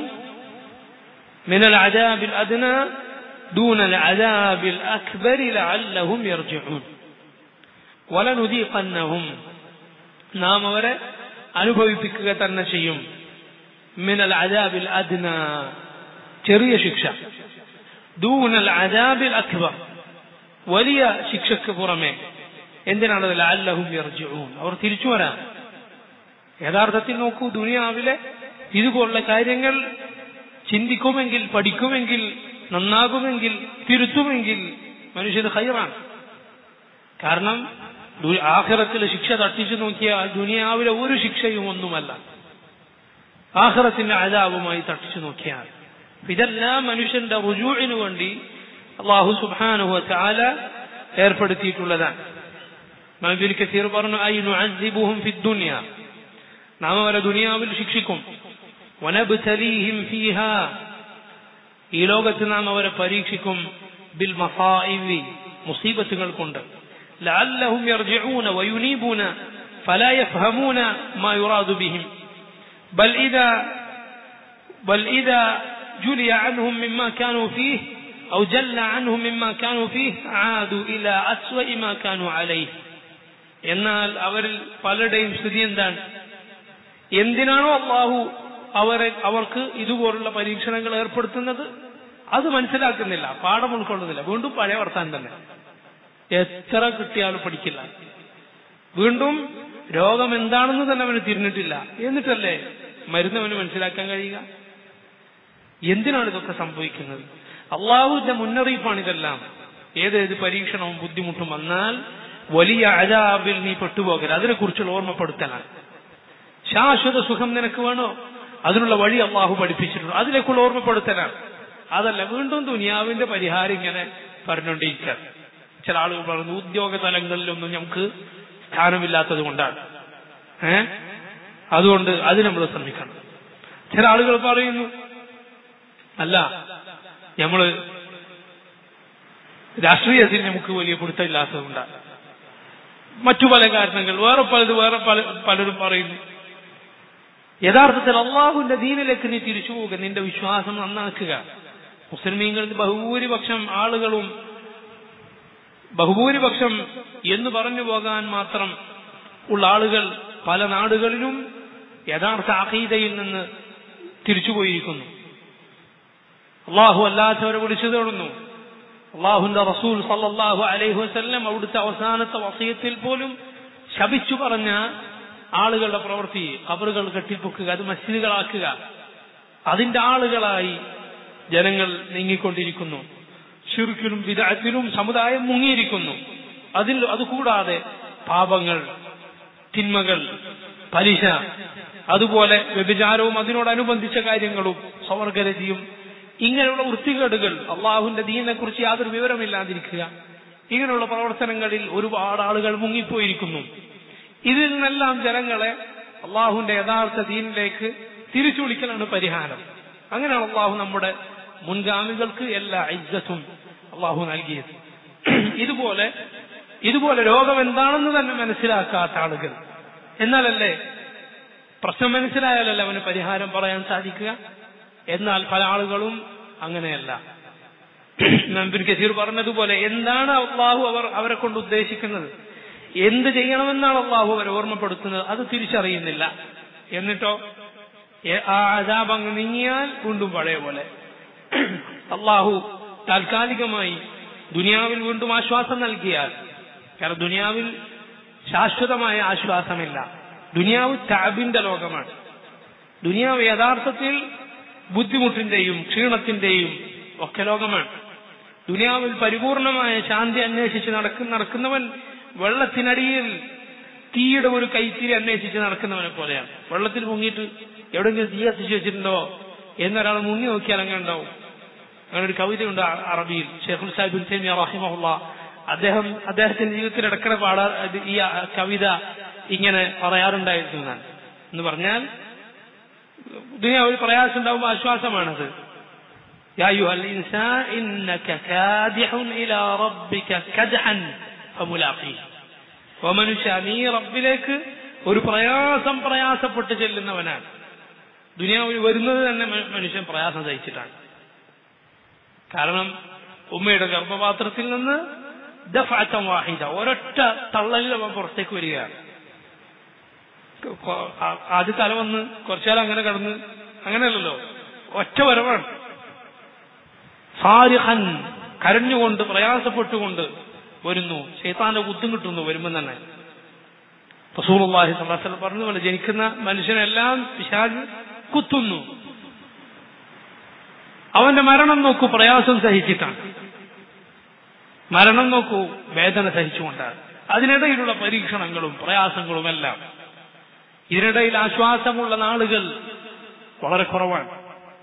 من العذاب الأدنى دون العذاب الأكبر لعلهم يرجعون ولنذيقنهم നാം അവരെ അനുഭവിപ്പിക്കുക തന്നെ ചെയ്യും മിനൽ അജാബിൽ അദ്ന ചെറിയ ശിക്ഷ ദൂനൽ അജാബിൽ അക്ബർ വലിയ ശിക്ഷയ്ക്ക് പുറമെ എന്തിനാണ് ലാല്ലഹും യർജിഊൻ അവർ തിരിച്ചു വരാൻ യഥാർത്ഥത്തിൽ നോക്കൂ ദുനിയാവിലെ ഇതുപോലുള്ള കാര്യങ്ങൾ ചിന്തിക്കുമെങ്കിൽ പഠിക്കുമെങ്കിൽ നന്നാകുമെങ്കിൽ തിരുത്തുമെങ്കിൽ മനുഷ്യന് ഹൈറാണ് കാരണം ആഖിറത്തിലെ ശിക്ഷ തട്ടിച്ചു നോക്കിയാൽ ദുനിയാവിലെ ഒരു ശിക്ഷയും ഒന്നുമല്ല ആഖിറത്തിന്റെ അതാവുമായി തട്ടിച്ചു നോക്കിയാൽ ഇതെല്ലാം മനുഷ്യന്റെ റുജൂവിന് വേണ്ടി അള്ളാഹു സുബാനുഹു ചാല ഏർപ്പെടുത്തിയിട്ടുള്ളതാണ് മബിൽ കസീർ പറഞ്ഞു ഐ നുഅസിബുഹും ഫി ദുനിയ നാം അവരെ ദുനിയാവിൽ ശിക്ഷിക്കും വനബ്തലീഹിം ഫീഹ ഈ ലോകത്ത് നാം അവരെ പരീക്ഷിക്കും ബിൽ മസാഇവി മുസീബത്തുകൾ കൊണ്ട് لعلهم يرجعون وينيبون فلا يفهمون ما يراد بهم بل إذا بل إذا جلي عنهم مما كانوا فيه أو جل عنهم مما كانوا فيه عادوا إلى أسوأ ما كانوا عليه എന്നാൽ അവരിൽ പലരുടെയും സ്ഥിതി എന്താണ് എന്തിനാണോ അള്ളാഹു അവരെ അവർക്ക് ഇതുപോലുള്ള പരീക്ഷണങ്ങൾ ഏർപ്പെടുത്തുന്നത് അത് മനസ്സിലാക്കുന്നില്ല പാഠം ഉൾക്കൊള്ളുന്നില്ല വീണ്ടും പഴയ വർത്താനം തന്നെ എത്ര കിട്ടിയാലും പഠിക്കില്ല വീണ്ടും രോഗം എന്താണെന്ന് തന്നെ അവന് തിരിഞ്ഞിട്ടില്ല എന്നിട്ടല്ലേ മരുന്ന് അവന് മനസ്സിലാക്കാൻ കഴിയുക എന്തിനാണ് ഇതൊക്കെ സംഭവിക്കുന്നത് അള്ളാഹുവിന്റെ മുന്നറിയിപ്പാണ് ഇതെല്ലാം ഏതേത് പരീക്ഷണവും ബുദ്ധിമുട്ടും വന്നാൽ വലിയ അജാബിൽ നീ പെട്ടുപോകരുത് അതിനെക്കുറിച്ചുള്ള ഓർമ്മപ്പെടുത്തലാണ് ശാശ്വത സുഖം നിനക്ക് വേണോ അതിനുള്ള വഴി അള്ളാഹു പഠിപ്പിച്ചിട്ടുണ്ട് അതിലേക്കുള്ള ഓർമ്മപ്പെടുത്തലാണ് അതല്ല വീണ്ടും ദുനിയാവിന്റെ പരിഹാരം ഇങ്ങനെ പറഞ്ഞുകൊണ്ടിരിക്കുക ചില ആളുകൾ പറയുന്നു ഉദ്യോഗ തലങ്ങളിലൊന്നും നമുക്ക് സ്ഥാനമില്ലാത്തത് കൊണ്ടാണ് ഏ അതുകൊണ്ട് അത് നമ്മൾ ശ്രമിക്കണം ചില ആളുകൾ പറയുന്നു അല്ല നമ്മള് രാഷ്ട്രീയത്തിൽ നമുക്ക് വലിയ പിടുത്തമില്ലാത്തതുകൊണ്ടാണ് മറ്റു പല കാരണങ്ങൾ വേറെ പലത് വേറെ പല പലരും പറയുന്നു യഥാർത്ഥത്തിൽ അള്ളാഹുവിന്റെ ദീനിലേക്ക് നീ തിരിച്ചു പോവുക നിന്റെ വിശ്വാസം നന്നാക്കുക മുസ്ലിമീങ്ങളിൽ ബഹുഭൂരിപക്ഷം ആളുകളും ബഹുഭൂരിപക്ഷം എന്ന് പറഞ്ഞു പോകാൻ മാത്രം ഉള്ള ആളുകൾ പല നാടുകളിലും യഥാർത്ഥ അഖീദയിൽ നിന്ന് തിരിച്ചുപോയിരിക്കുന്നു അള്ളാഹു അല്ലാത്തവരെ വിളിച്ചു തേടുന്നു അള്ളാഹുന്റെ റസൂൽ സല്ലല്ലാഹു അലൈഹി വസല്ലം അവിടുത്തെ അവസാനത്തെ വസയത്തിൽ പോലും ശപിച്ചു പറഞ്ഞ ആളുകളുടെ പ്രവൃത്തി കബറുകൾ കെട്ടിപ്പൊക്കുക അത് മസ്ജിദുകളാക്കുക അതിന്റെ ആളുകളായി ജനങ്ങൾ നീങ്ങിക്കൊണ്ടിരിക്കുന്നു ഷിർക്കിലും വിദാത്തിലും സമുദായം മുങ്ങിയിരിക്കുന്നു അതിൽ അതുകൂടാതെ പാപങ്ങൾ തിന്മകൾ പലിശ അതുപോലെ വ്യഭിചാരവും അതിനോടനുബന്ധിച്ച കാര്യങ്ങളും സ്വവർഗരതിയും ഇങ്ങനെയുള്ള വൃത്തികേടുകൾ അള്ളാഹുവിന്റെ ദീനിനെ കുറിച്ച് യാതൊരു വിവരമില്ലാതിരിക്കുക ഇങ്ങനെയുള്ള പ്രവർത്തനങ്ങളിൽ ഒരുപാട് ആളുകൾ മുങ്ങിപ്പോയിരിക്കുന്നു ഇതിൽ നിന്നെല്ലാം ജനങ്ങളെ അള്ളാഹുവിന്റെ യഥാർത്ഥ ദീനിലേക്ക് തിരിച്ചു വിളിക്കലാണ് പരിഹാരം അങ്ങനെയാണ് അള്ളാഹു നമ്മുടെ മുൻഗാമികൾക്ക് എല്ലാ ഇജ്ജത്തും അള്ളാഹു നൽകിയത് ഇതുപോലെ ഇതുപോലെ രോഗം എന്താണെന്ന് തന്നെ മനസ്സിലാക്കാത്ത ആളുകൾ എന്നാലല്ലേ പ്രശ്നം മനസ്സിലായാലല്ലേ അവന് പരിഹാരം പറയാൻ സാധിക്കുക എന്നാൽ പല ആളുകളും അങ്ങനെയല്ല നമ്പീർ കസീർ പറഞ്ഞതുപോലെ എന്താണ് അള്ളാഹു അവർ അവരെ കൊണ്ട് ഉദ്ദേശിക്കുന്നത് എന്ത് ചെയ്യണമെന്നാണ് അള്ളാഹു അവരെ ഓർമ്മപ്പെടുത്തുന്നത് അത് തിരിച്ചറിയുന്നില്ല എന്നിട്ടോ ആ അജാബ് അങ്ങ് നീങ്ങിയാൽ വീണ്ടും പഴയ പോലെ അള്ളാഹു താൽക്കാലികമായി ദുനിയാവിൽ വീണ്ടും ആശ്വാസം നൽകിയാൽ കാരണം ദുനിയാവിൽ ശാശ്വതമായ ആശ്വാസമില്ല ദുനിയാവ് ടാബിന്റെ ലോകമാണ് ദുനിയാവ് യഥാർത്ഥത്തിൽ ബുദ്ധിമുട്ടിന്റെയും ക്ഷീണത്തിന്റെയും ഒക്കെ ലോകമാണ് ദുനിയാവിൽ പരിപൂർണമായ ശാന്തി അന്വേഷിച്ച് നടക്കുന്ന നടക്കുന്നവൻ വെള്ളത്തിനടിയിൽ തീയുടെ ഒരു കൈത്തിരി അന്വേഷിച്ച് നടക്കുന്നവനെ പോലെയാണ് വെള്ളത്തിൽ മുങ്ങിയിട്ട് എവിടെയെങ്കിലും തീ കത്തിച്ച് വെച്ചിട്ടുണ്ടോ എന്നൊരാൾ മുങ്ങി നോക്കിയാൽ അങ്ങനെ ഉണ്ടാവും അങ്ങനെ ഒരു കവിതയുണ്ട് അറബിയിൽ ഷെയ്ഖുൽ സാഹിബിൻ തൈമിയ റഹിമഹുള്ള അദ്ദേഹം അദ്ദേഹത്തിന്റെ ജീവിതത്തിൽ ഇടക്കടെ പാടാ ഈ കവിത ഇങ്ങനെ പറയാറുണ്ടായിരുന്നു എന്നാണ് എന്ന് പറഞ്ഞാൽ ദുനിയാവിൽ പ്രയാസം ഉണ്ടാവുമ്പോൾ ആശ്വാസമാണത് يا أيها الإنسان إنك كادح إلى ربك كدحا فملاقيه ومനുഷ്യ നീ റബ്ബിലേക്ക് ഒരു പ്രയാസം പ്രയാസപ്പെട്ട് ചെല്ലുന്നവനാണ് ദുനിയാവിൽ വരുന്നത് തന്നെ മനുഷ്യൻ പ്രയാസം സഹിച്ചിട്ടാണ് കാരണം ഉമ്മയുടെ ഗർഭപാത്രത്തിൽ നിന്ന് ദഫാറ്റം വാഹിദ ഒരൊറ്റ തള്ളലിൽ അവൻ പുറത്തേക്ക് വരികയാണ് ആദ്യ തല വന്ന് കുറച്ചാൽ അങ്ങനെ കടന്ന് അങ്ങനെയല്ലല്ലോ ഒറ്റ വരവാണ് സാരിഹൻ കരഞ്ഞുകൊണ്ട് പ്രയാസപ്പെട്ടുകൊണ്ട് വരുന്നു ശൈത്താന്റെ കുത്തും കിട്ടുന്നു വരുമ്പോൾ തന്നെ റസൂലുള്ളാഹി സ്വല്ലല്ലാഹു പറഞ്ഞ പോലെ ജനിക്കുന്ന മനുഷ്യനെല്ലാം പിശാജ് കുത്തുന്നു അവന്റെ മരണം നോക്കൂ പ്രയാസം സഹിച്ചിട്ടാണ് മരണം നോക്കൂ വേദന സഹിച്ചുകൊണ്ടാണ് അതിനിടയിലുള്ള പരീക്ഷണങ്ങളും പ്രയാസങ്ങളും എല്ലാം ഇതിനിടയിൽ ആശ്വാസമുള്ള നാളുകൾ വളരെ കുറവാണ്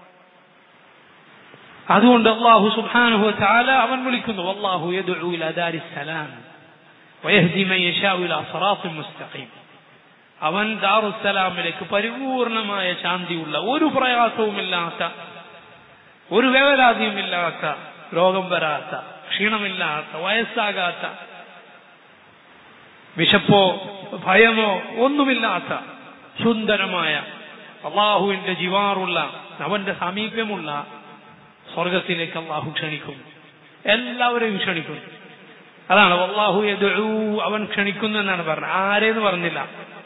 അതുകൊണ്ട് അള്ളാഹു സുബ്ഹാനഹു വതആല അവൻ വിളിക്കുന്നു അള്ളാഹു യദ്ഉ ഇലാ ദാരിസ് സലാം വയഹ്ദി മൻ യശാഉ ഇലാ സിറാത്തിൻ മുസ്തഖീം അവൻ ദാറുസ്സലാമിലേക്ക് പരിപൂർണമായ ശാന്തിയുള്ള ഒരു പ്രയാസവുമില്ലാത്ത ഒരു വേവലാതിയുമില്ലാത്ത രോഗം വരാത്ത ക്ഷീണമില്ലാത്ത വയസ്സാകാത്ത വിശപ്പോ ഭയമോ ഒന്നുമില്ലാത്ത സുന്ദരമായ അള്ളാഹുവിന്റെ ജിവാറുള്ള അവന്റെ സമീപമുള്ള സ്വർഗത്തിലേക്ക് അള്ളാഹു ക്ഷണിക്കും എല്ലാവരെയും ക്ഷണിക്കും അതാണ് വല്ലാഹു യദ്ഉ അവൻ ക്ഷണിക്കുന്നു എന്നാണ് പറഞ്ഞത് ആരെന്ന് പറഞ്ഞില്ല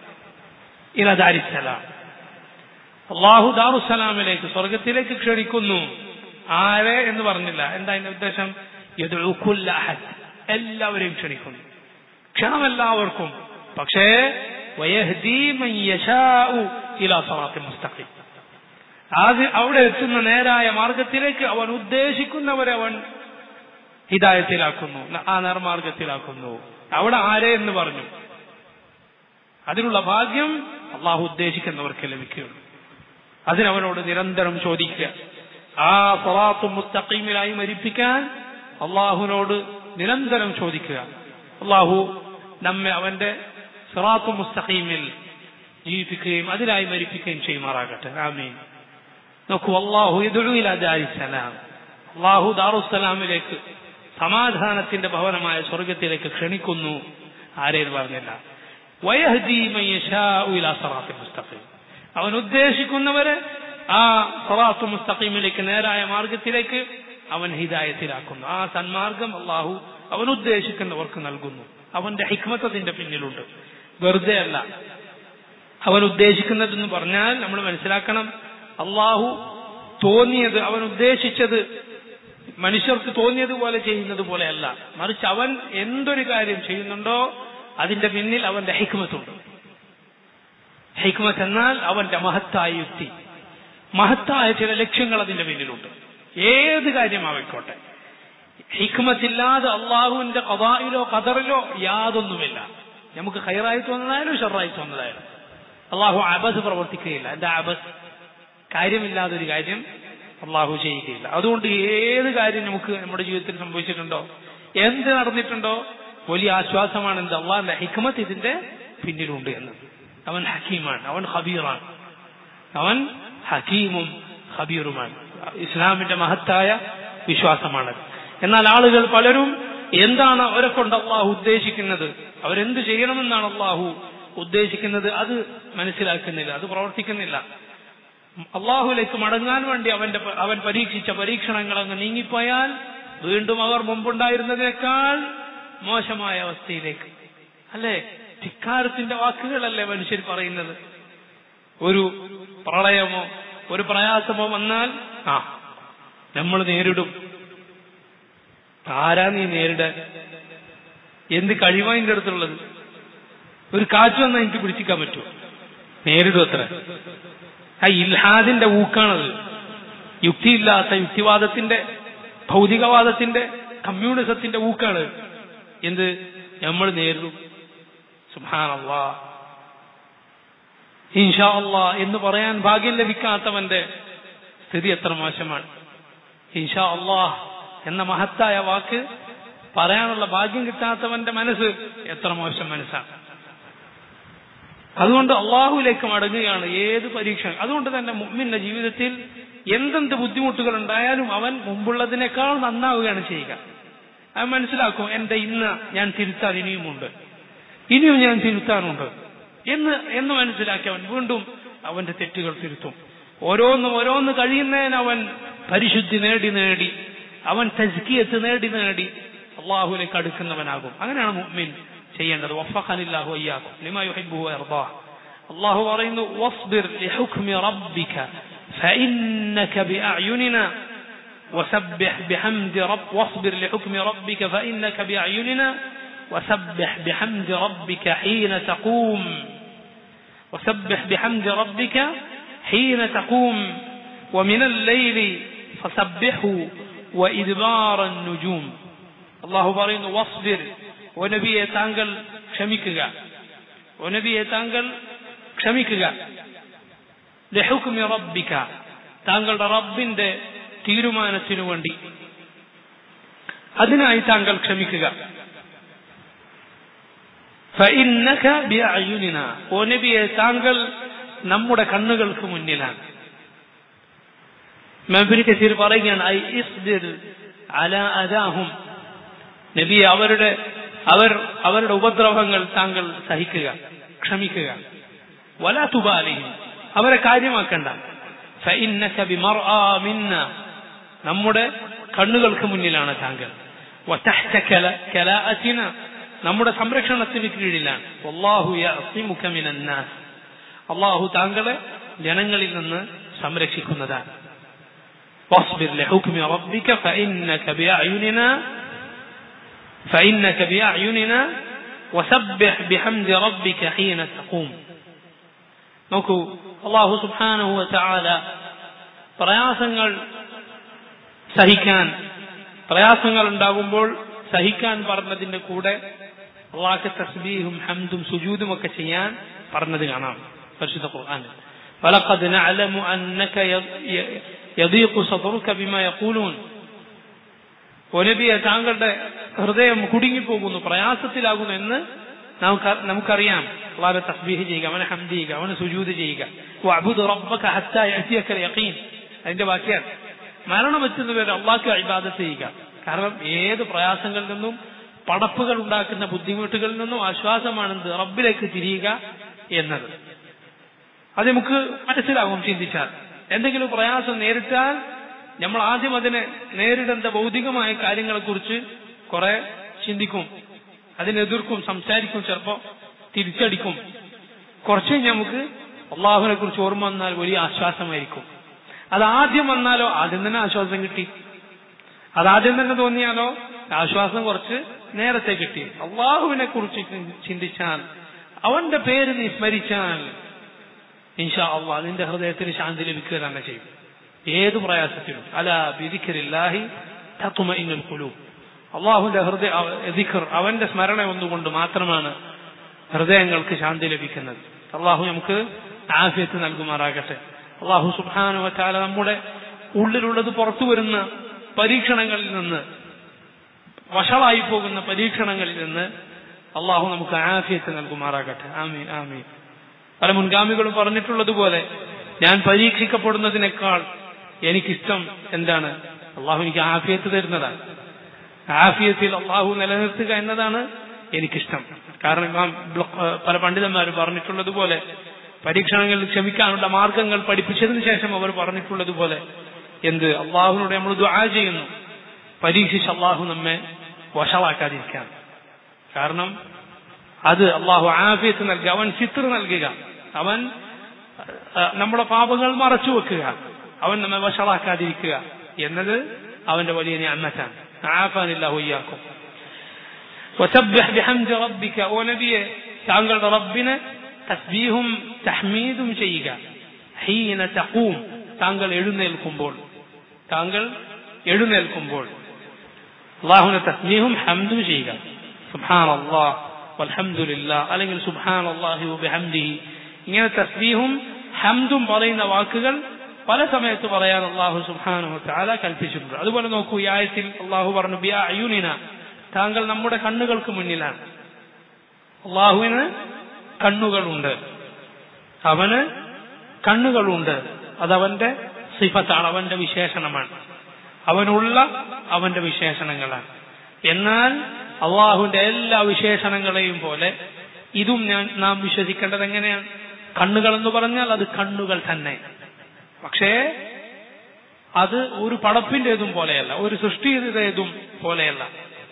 ഇല ദാരിസലാം അള്ളാഹു ദാറുസലാമിലേക്ക് സ്വർഗത്തിലേക്ക് ക്ഷണിക്കുന്നു ആരെ എന്ന് പറഞ്ഞില്ല എന്താ അതിന്റെ ഉദ്ദേശം യദ്ഉ കുല്ല അഹദ് എല്ലാവരെയും ക്ഷണിക്കുന്നു ക്ഷണം എല്ലാവർക്കും പക്ഷേ വയഹ്ദീ മൻ യശാഉ ഇലാ സിറാത്തിൽ മുസ്തഖീം ആദ്യം അവിടെ എത്തുന്ന നേരായ മാർഗത്തിലേക്ക് അവൻ ഉദ്ദേശിക്കുന്നവരെ അവൻ ഹിദായത്തിലാക്കുന്നു ആ നേർമാർഗത്തിലാക്കുന്നു അവിടെ ആരെ എന്ന് പറഞ്ഞു അതിനുള്ള ഭാഗ്യം അള്ളാഹു ഉദ്ദേശിക്കുന്നവർക്ക് ലഭിക്കുകയുള്ളൂ അതിനവനോട് നിരന്തരം ചോദിക്കുക ആ സലാത്തു മുസ്തഖീമിലായി മരിപ്പിക്കാൻ അള്ളാഹുവിനോട് നിരന്തരം ചോദിക്കുക അള്ളാഹു നമ്മെ അവന്റെ സിറാത്തു മുസ്തഖീമിൽ ജീവിപ്പിക്കുകയും അതിലായി മരിപ്പിക്കുകയും ചെയ്യുമാറാകട്ടെ ആമീൻ നോക്കൂ അള്ളാഹു ഇതുഴുവിലാദാരിസലാം അള്ളാഹു ദാറുസലാമിലേക്ക് സമാധാനത്തിന്റെ ഭവനമായ സ്വർഗത്തിലേക്ക് ക്ഷണിക്കുന്നു ആരെയും പറഞ്ഞില്ല വയഹദീ മൻ യശാഉ ഇലാ സിറാത്തിൽ മുസ്തഖീം അവൻ ഉദ്ദേശിക്കുന്നവരെ ആ സറാത്തു മുസ്തഖീമിലേക്ക് നേരായ മാർഗത്തിലേക്ക് അവൻ ഹിദായത്തിലാക്കുന്നു ആ സന്മാർഗം അള്ളാഹു അവൻ ഉദ്ദേശിക്കുന്നവർക്ക് നൽകുന്നു അവന്റെ ഹിക്മത്ത് അതിന്റെ പിന്നിലുണ്ട് വെറുതെ അല്ല അവൻ ഉദ്ദേശിക്കുന്നതെന്ന് പറഞ്ഞാൽ നമ്മൾ മനസ്സിലാക്കണം അള്ളാഹു തോന്നിയത് അവൻ ഉദ്ദേശിച്ചത് മനുഷ്യർക്ക് തോന്നിയതുപോലെ ചെയ്യുന്നത് പോലെയല്ല മറിച്ച് അവൻ എന്തൊരു കാര്യം ചെയ്യുന്നുണ്ടോ അതിന്റെ പിന്നിൽ അവന്റെ ഹിക്മത്തുണ്ട് ഹിക്മത്ത് എന്നാൽ അവന്റെ മഹത്തായ യുക്തി മഹത്തായ ചില ലക്ഷ്യങ്ങൾ അതിന്റെ പിന്നിലുണ്ട് ഏത് കാര്യമായിക്കോട്ടെ ഹിക്മത്തില്ലാതെ അള്ളാഹുവിന്റെ കഥായിലോ കതറിലോ യാതൊന്നുമില്ല നമുക്ക് ഹൈറായി തോന്നുന്നതായാലും ഷെറായി തോന്നുന്നതായാലും അള്ളാഹു അബസ് പ്രവർത്തിക്കുകയില്ല എന്താ അബസ് കാര്യമില്ലാതെ ഒരു കാര്യം അള്ളാഹു ചെയ്യുകയില്ല അതുകൊണ്ട് ഏത് കാര്യം നമുക്ക് നമ്മുടെ ജീവിതത്തിൽ സംഭവിച്ചിട്ടുണ്ടോ എന്ത് നടന്നിട്ടുണ്ടോ വലിയ ആശ്വാസമാണ് എന്ത് അള്ളാഹിന്റെ ഹിക്മത്ത് ഇതിന്റെ പിന്നിലുണ്ട് എന്ന് അവൻ ഹക്കീമാണ് അവൻ ഹബീറാണ് അവൻ ഹക്കീമും ഹബീറുമാണ് ഇസ്ലാമിന്റെ മഹത്തായ വിശ്വാസമാണ് എന്നാൽ ആളുകൾ പലരും എന്താണ് അവരെ കൊണ്ട് അള്ളാഹു ഉദ്ദേശിക്കുന്നത് അവരെന്ത് ചെയ്യണമെന്നാണ് അള്ളാഹു ഉദ്ദേശിക്കുന്നത് അത് മനസ്സിലാക്കുന്നില്ല അത് പ്രവർത്തിക്കുന്നില്ല അള്ളാഹുലേക്ക് മടങ്ങാൻ വേണ്ടി അവന്റെ അവൻ പരീക്ഷിച്ച പരീക്ഷണങ്ങൾ അങ്ങ് നീങ്ങിപ്പോയാൽ വീണ്ടും അവർ മുമ്പുണ്ടായിരുന്നതിനേക്കാൾ മോശമായ അവസ്ഥയിലേക്ക് അല്ലേ ധിക്കാരത്തിന്റെ വാക്കുകളല്ലേ മനുഷ്യർ പറയുന്നത് ഒരു പ്രളയമോ ഒരു പ്രയാസമോ വന്നാൽ ആ നമ്മൾ നേരിടും ആരാ നീ നേരിടാൻ എന്ത് കഴിവാ എന്റെ അടുത്തുള്ളത് ഒരു കാറ്റ് വന്നാൽ എനിക്ക് പിടിച്ചിക്കാൻ പറ്റുമോ നേരിടും അത്ര ആ ഇൽഹാദിന്റെ ഊക്കാണത് യുക്തിയില്ലാത്ത യുക്തിവാദത്തിന്റെ ഭൗതികവാദത്തിന്റെ കമ്മ്യൂണിസത്തിന്റെ ഊക്കാണ് എന്ത് നമ്മൾ നേരിടും സുഹാനല്ലാ ഇൻഷാ അള്ളാ എന്ന് പറയാൻ ഭാഗ്യം ലഭിക്കാത്തവന്റെ സ്ഥിതി എത്ര മോശമാണ് ഇൻഷാ അള്ളാഹ് എന്ന മഹത്തായ വാക്ക് പറയാനുള്ള ഭാഗ്യം കിട്ടാത്തവന്റെ മനസ്സ് എത്ര മോശം മനസ്സാണ് അതുകൊണ്ട് അള്ളാഹുലേക്ക് മടങ്ങുകയാണ് ഏത് പരീക്ഷ അതുകൊണ്ട് തന്നെ മുമ്മിന്റെ ജീവിതത്തിൽ എന്തെന്ത് ബുദ്ധിമുട്ടുകൾ ഉണ്ടായാലും അവൻ മുമ്പുള്ളതിനേക്കാൾ നന്നാവുകയാണ് ചെയ്യുക അവൻ മനസ്സിലാക്കും എന്റെ ഇന്ന് ഞാൻ തിരുത്താൻ ഇനിയുമുണ്ട് ഇനിയും ഞാൻ തിരുത്താനുണ്ട് എന്ന് എന്ന് മനസ്സിലാക്കി അവൻ വീണ്ടും അവന്റെ തെറ്റുകൾ തിരുത്തും ഓരോന്ന് ഓരോന്ന് കഴിയുന്നതിന് അവൻ പരിശുദ്ധി നേടി നേടി അവൻ തസ്കിയത്ത് നേടി നേടി അള്ളാഹുലേക്ക് അടുക്കുന്നവനാകും അങ്ങനെയാണ് മുഅ്മിൻ ചെയ്യേണ്ടത് വഫഖനില്ലാഹു അയ്യാക്കും ലിമാ യുഹിബ്ബുഹു വയർദാ അള്ളാഹു പറയുന്നു വസ്ബിർ ലിഹുക്മി റബ്ബിക فإنك بأعيننا وسبح بحمد رب واصبر لحكم ربك فإنك بأعيننا وسبح بحمد ربك حين تقوم وسبح بحمد ربك حين تقوم ومن الليل فسبحه وإدبار النجوم الله പറയുന്നു വസ്ബിർ ഓ നബിയെ താങ്കൾ ക്ഷമിക്കുക ഓ നബിയെ താങ്കൾ ക്ഷമിക്കുക ലഹുക്മി റബ്ബിക താങ്കളുടെ റബ്ബിന്റെ തീരുമാനത്തിനു വേണ്ടി അതിനായി താങ്കൾ ക്ഷമിക്കുക ഫഇന്നക ബിഅയുനിന ഓ നബിയെ താങ്കൾ നമ്മുടെ കണ്ണുകൾക്ക് മുന്നിലാണ് മബിന് കസീർ പറയുകയാണ് ഐ ഇസ്ബിർ അല അദാഹും നബിയെ അവരുടെ അവർ അവരുടെ ഉപദ്രവങ്ങൾ താങ്കൾ സഹിക്കുക ക്ഷമിക്കുക വല തുബാലിഹിം അവരെ കാര്യമാക്കണ്ട ഫഇന്നക ബിമർആ മിന്ന നമ്മുടെ കണ്ണുകൾക്ക് മുന്നിലാണ് താങ്കൾ وتحت كلا- كلاءتنا നമ്മുടെ സംരക്ഷണത്തിന് കീഴിലാണ് വല്ലാഹു യഅസിമുക മിനൻ നാസ് അള്ളാഹു താങ്കളെ ജനങ്ങളിൽ നിന്ന് സംരക്ഷിക്കുന്നതാണ് واصبر لحكم ربك فإنك بأعيننا فإنك بأعيننا وسبح بحمد ربك حين تقوم നോക്കൂ അള്ളാഹു സുബ്ഹാനഹു വതആല പ്രയാസങ്ങൾ സഹിക്കാൻ പ്രയാസങ്ങൾ ഉണ്ടാകുമ്പോൾ സഹിക്കാൻ പറഞ്ഞതിന്റെ കൂടെ അള്ളാഹ് തസ്ബീഹും ഹംദും സുജൂദും ഒക്കെ ചെയ്യാൻ പറഞ്ഞത് കാണാം പരിശുദ്ധ ഖുർആൻ ولقد نعلم أنك يضيق صدرك بما يقولون ഒനബിയെ താങ്കളുടെ ഹൃദയം കുടുങ്ങിപ്പോകുന്നു പ്രയാസത്തിലാകുന്നു എന്ന് നമുക്ക് നമുക്കറിയാം അള്ളാഹെ തസ്ബീഹ് ചെയ്യുക അവനെ ഹംദ് ചെയ്യുക അവനെ സുജൂദ് ചെയ്യുക വഅബ്ദു റബ്ബക ഹത്താ യഅതിയക യഖീൻ അതിന്റെ വാക്യാണ് മരണമെത്തുന്നവരെ അള്ളാഹ്ക്ക് ഇബാദത്ത് ചെയ്യുക കാരണം ഏത് പ്രയാസങ്ങളിൽ നിന്നും പടപ്പുകൾ ഉണ്ടാക്കുന്ന ബുദ്ധിമുട്ടുകളിൽ നിന്നും ആശ്വാസമാണെന്ത് റബ്ബിലേക്ക് തിരിയുക എന്നത് അത് നമുക്ക് മനസ്സിലാകും ചിന്തിച്ചാൽ എന്തെങ്കിലും പ്രയാസം നേരിട്ടാൽ നമ്മൾ ആദ്യം അതിനെ നേരിടേണ്ട ഭൗതികമായ കാര്യങ്ങളെക്കുറിച്ച് കുറെ ചിന്തിക്കും അതിനെതിർക്കും സംസാരിക്കും ചിലപ്പോ തിരിച്ചടിക്കും കുറച്ച് കഴിഞ്ഞ് നമുക്ക് അള്ളാഹുവിനെ കുറിച്ച് ഓർമ്മ വന്നാൽ വലിയ ആശ്വാസമായിരിക്കും അത് ആദ്യം വന്നാലോ ആദ്യം തന്നെ ആശ്വാസം കിട്ടി അത് ആദ്യം തന്നെ തോന്നിയാലോ ആശ്വാസം കുറച്ച് നേരത്തെ കിട്ടി അള്ളാഹുവിനെ കുറിച്ച് ചിന്തിച്ചാൽ അവന്റെ പേര് നീ സ്മരിച്ചാൽ ഇൻഷാ അള്ളാഹ് നിന്റെ ഹൃദയത്തിന് ശാന്തി ലഭിക്കുക തന്നെ ചെയ്യും ഏത് പ്രയാസത്തിലും അല ബിദിഖിരില്ലാഹി തത്തുമഇന്നുൽ ഖുലൂബ് അള്ളാഹുവിന്റെ ഹൃദയ ദിഖർ അവന്റെ സ്മരണ ഒന്നുകൊണ്ട് മാത്രമാണ് ഹൃദയങ്ങൾക്ക് ശാന്തി ലഭിക്കുന്നത് അള്ളാഹു നമുക്ക് ആഫിയത്ത് നൽകുമാറാകട്ടെ അള്ളാഹു സുബ്ഹാനഹു വതആല നമ്മുടെ ഉള്ളിലുള്ളത് പുറത്തു വരുന്ന പരീക്ഷണങ്ങളിൽ നിന്ന് വഷളായി പോകുന്ന പരീക്ഷണങ്ങളിൽ നിന്ന് അള്ളാഹു നമുക്ക് ആഫിയത്ത് നൽകുമാറാകട്ടെ ആമീൻ ആമീൻ പല മുൻഗാമികളും പറഞ്ഞിട്ടുള്ളതുപോലെ ഞാൻ പരീക്ഷിക്കപ്പെടുന്നതിനേക്കാൾ എനിക്കിഷ്ടം എന്താണ് അള്ളാഹു എനിക്ക് ആഫിയത്ത് തരുന്നതാണ് ആഫിയത്തിൽ അള്ളാഹു നിലനിർത്തുക എന്നതാണ് എനിക്കിഷ്ടം കാരണം ഇമാം പല പണ്ഡിതന്മാരും പറഞ്ഞിട്ടുള്ളതുപോലെ പരീക്ഷണങ്ങളിൽ ക്ഷമിക്കാനുള്ള മാർഗങ്ങൾ പഠിപ്പിച്ചതിന് ശേഷം അവർ പറഞ്ഞിട്ടുള്ളതുപോലെ എന്ത് അള്ളാഹുവിനോട് നമ്മൾ ദുആ ചെയ്യുന്നു പരീക്ഷിച്ച് അള്ളാഹു നമ്മെ വഷളാക്കാതിരിക്കാൻ കാരണം അത് അള്ളാഹു ആഫിയത്ത് നൽകുക അവൻ ചിത്ര നൽകുക അവൻ നമ്മുടെ പാപങ്ങൾ മറച്ചു വെക്കുക അവൻ നമ്മെ വഷളാക്കാതിരിക്കുക എന്നത് അവന്റെ വലിയ ഞാമത്താണ് ആഫാനില്ലാഹു ഇയ്യാക്കും وسبح بحمد ربك ونبيه താങ്കളുടെ റബ്ബിന് തസ്ബീഹും തഹ്മീദും ചെയ്യുക ഹീന തഖൂം താങ്കൾ എഴുന്നേൽക്കുമ്പോൾ താങ്കൾ എഴുന്നേൽക്കുമ്പോൾ അള്ളാഹുവിന്റെ തസ്ബീഹും ഹംദും ചെയ്യുക സുബ്ഹാൻ അള്ളാഹ് വൽഹംദുലില്ലാ അല്ലെങ്കിൽ സുബ്ഹാൻ അള്ളാഹി ബിഹംദിഹി ഇങ്ങനെ തസ്ബീഹും ഹംദും പറയുന്ന വാക്കുകൾ പല സമയത്ത് പറയാൻ അള്ളാഹു സുബ്ഹാനഹു തആല കൽപ്പിച്ചിട്ടുണ്ട് അതുപോലെ നോക്കൂ ഈ ആയത്തിൽ അള്ളാഹു പറഞ്ഞു ബിയ അയുനിന താങ്കൾ നമ്മുടെ കണ്ണുകൾക്ക് മുന്നിലാണ് അള്ളാഹുവിന് കണ്ണുകളുണ്ട് അവന് കണ്ണുകളുണ്ട് അതവന്റെ സിഫത്താണ് അവന്റെ വിശേഷണമാണ് അവനുള്ള അവന്റെ വിശേഷണങ്ങളാണ് എന്നാൽ അള്ളാഹുവിന്റെ എല്ലാ വിശേഷണങ്ങളെയും പോലെ ഇതും ഞാൻ നാം വിശ്വസിക്കേണ്ടത് എങ്ങനെയാണ് കണ്ണുകൾ എന്ന് പറഞ്ഞാൽ അത് കണ്ണുകൾ തന്നെ പക്ഷേ അത് ഒരു പടപ്പിന്റേതും പോലെയല്ല ഒരു സൃഷ്ടിയുടേതും പോലെയല്ല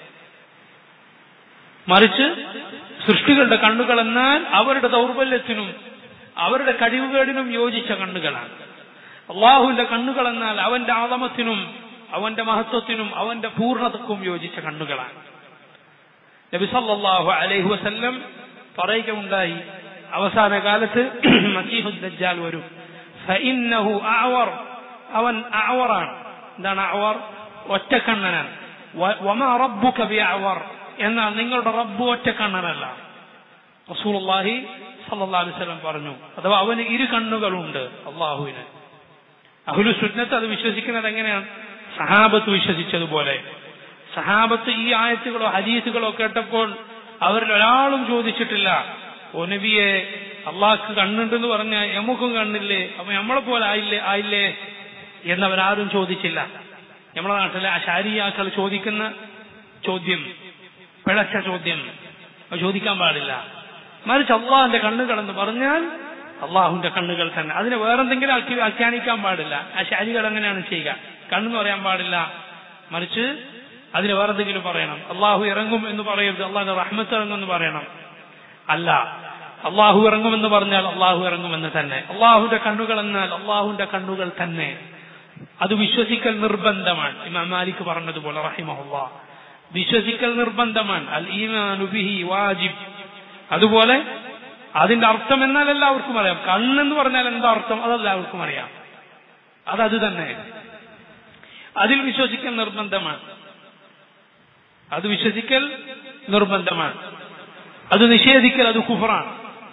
മറിച്ച് സൃഷ്ടികളുടെ കണ്ണുകൾ എന്നാൽ അവരുടെ ദൗർബല്യത്തിനും അവരുടെ കഴിവുകേടിനും യോജിച്ച കണ്ണുകളാണ് അള്ളാഹുവിന്റെ കണ്ണുകൾ എന്നാൽ അവന്റെ ആദമത്തിനും അവന്റെ മഹത്വത്തിനും അവന്റെ പൂർണ്ണതക്കും യോജിച്ച കണ്ണുകളാണ് നബി സല്ലല്ലാഹു അലൈഹി വസല്ലം പറയുകയുണ്ടായി അവസാന കാലത്ത് ദജ്ജാൽ വരും ഫഇന്നഹു അഅവർ അവൻ അഅവറാണ് എന്താണ് അഅവർ ഒറ്റക്കണ്ണനാണ് വമാ റബ്ബുക ബിഅഅവർ എന്നാൽ നിങ്ങളുടെ റബ്ബ് ഒറ്റക്കണ്ണനല്ല റസൂലുള്ളാഹി സല്ലല്ലാഹു അലൈഹി വസല്ലം പറഞ്ഞു അഥവാ അവന് ഇരു കണ്ണുകളുണ്ട് അള്ളാഹുവിന് അഹ്ലു സുന്നത്ത് അത് വിശ്വസിക്കുന്നത് എങ്ങനെയാണ് സഹാബത്ത് വിശ്വസിച്ചതുപോലെ സഹാബത്ത് ഈ ആയത്തുകളോ ഹദീസുകളോ കേട്ടപ്പോൾ അവരിൽ ഒരാളും ചോദിച്ചിട്ടില്ല ഓ നബിയെ അള്ളാഹ്ക്ക് കണ്ണുണ്ടെന്ന് പറഞ്ഞാൽ എമുക്കും കണ്ണില്ലേ അപ്പൊ നമ്മളെ പോലെ ആയില്ലേ ആയില്ലേ എന്നവരാരും ചോദിച്ചില്ല നമ്മുടെ നാട്ടിലെ അശാരിയാക്കൾ ചോദിക്കുന്ന ചോദ്യം പിഴച്ച ചോദ്യം അത് ചോദിക്കാൻ പാടില്ല മറിച്ച് അള്ളാഹിന്റെ കണ്ണുകളെന്ന് പറഞ്ഞാൽ അള്ളാഹുവിന്റെ കണ്ണുകൾ തന്നെ അതിനെ വേറെന്തെങ്കിലും ആക്കി വ്യാഖ്യാനിക്കാൻ പാടില്ല ആ ശാരികൾ അങ്ങനെയാണ് ചെയ്യുക കണ്ണെന്ന് പറയാൻ പാടില്ല മറിച്ച് അതിന് വേറെ എന്തെങ്കിലും പറയണം അള്ളാഹു ഇറങ്ങും എന്ന് പറയരുത് അള്ളാഹുന്റെ റഹ്മത്ത് ഇറങ്ങും എന്ന് പറയണം അല്ല അള്ളാഹു ഇറങ്ങുമെന്ന് പറഞ്ഞാൽ അള്ളാഹു ഇറങ്ങുമെന്ന് തന്നെ അള്ളാഹുന്റെ കണ്ണുകൾ എന്നാൽ അള്ളാഹുന്റെ കണ്ണുകൾ തന്നെ അത് വിശ്വസിക്കൽ നിർബന്ധമാണ് ഇമാം മാലിക് പറഞ്ഞതുപോലെ റഹിമഹുല്ലാ വിശ്വസിക്കൽ നിർബന്ധമാണ് അൽ ഈമാനു ബിഹി വാജിബ് അതുപോലെ അതിന്റെ അർത്ഥം എന്നാൽ എല്ലാവർക്കും അറിയാം കണ്ണെന്ന് പറഞ്ഞാൽ എന്താ അർത്ഥം അതെല്ലാവർക്കും അറിയാം അതത് തന്നെ അതിൽ വിശ്വസിക്കൽ നിർബന്ധമാണ് അത് വിശ്വസിക്കൽ നിർബന്ധമാണ് അത് നിഷേധിക്കൽ അത് കുഫറാണ്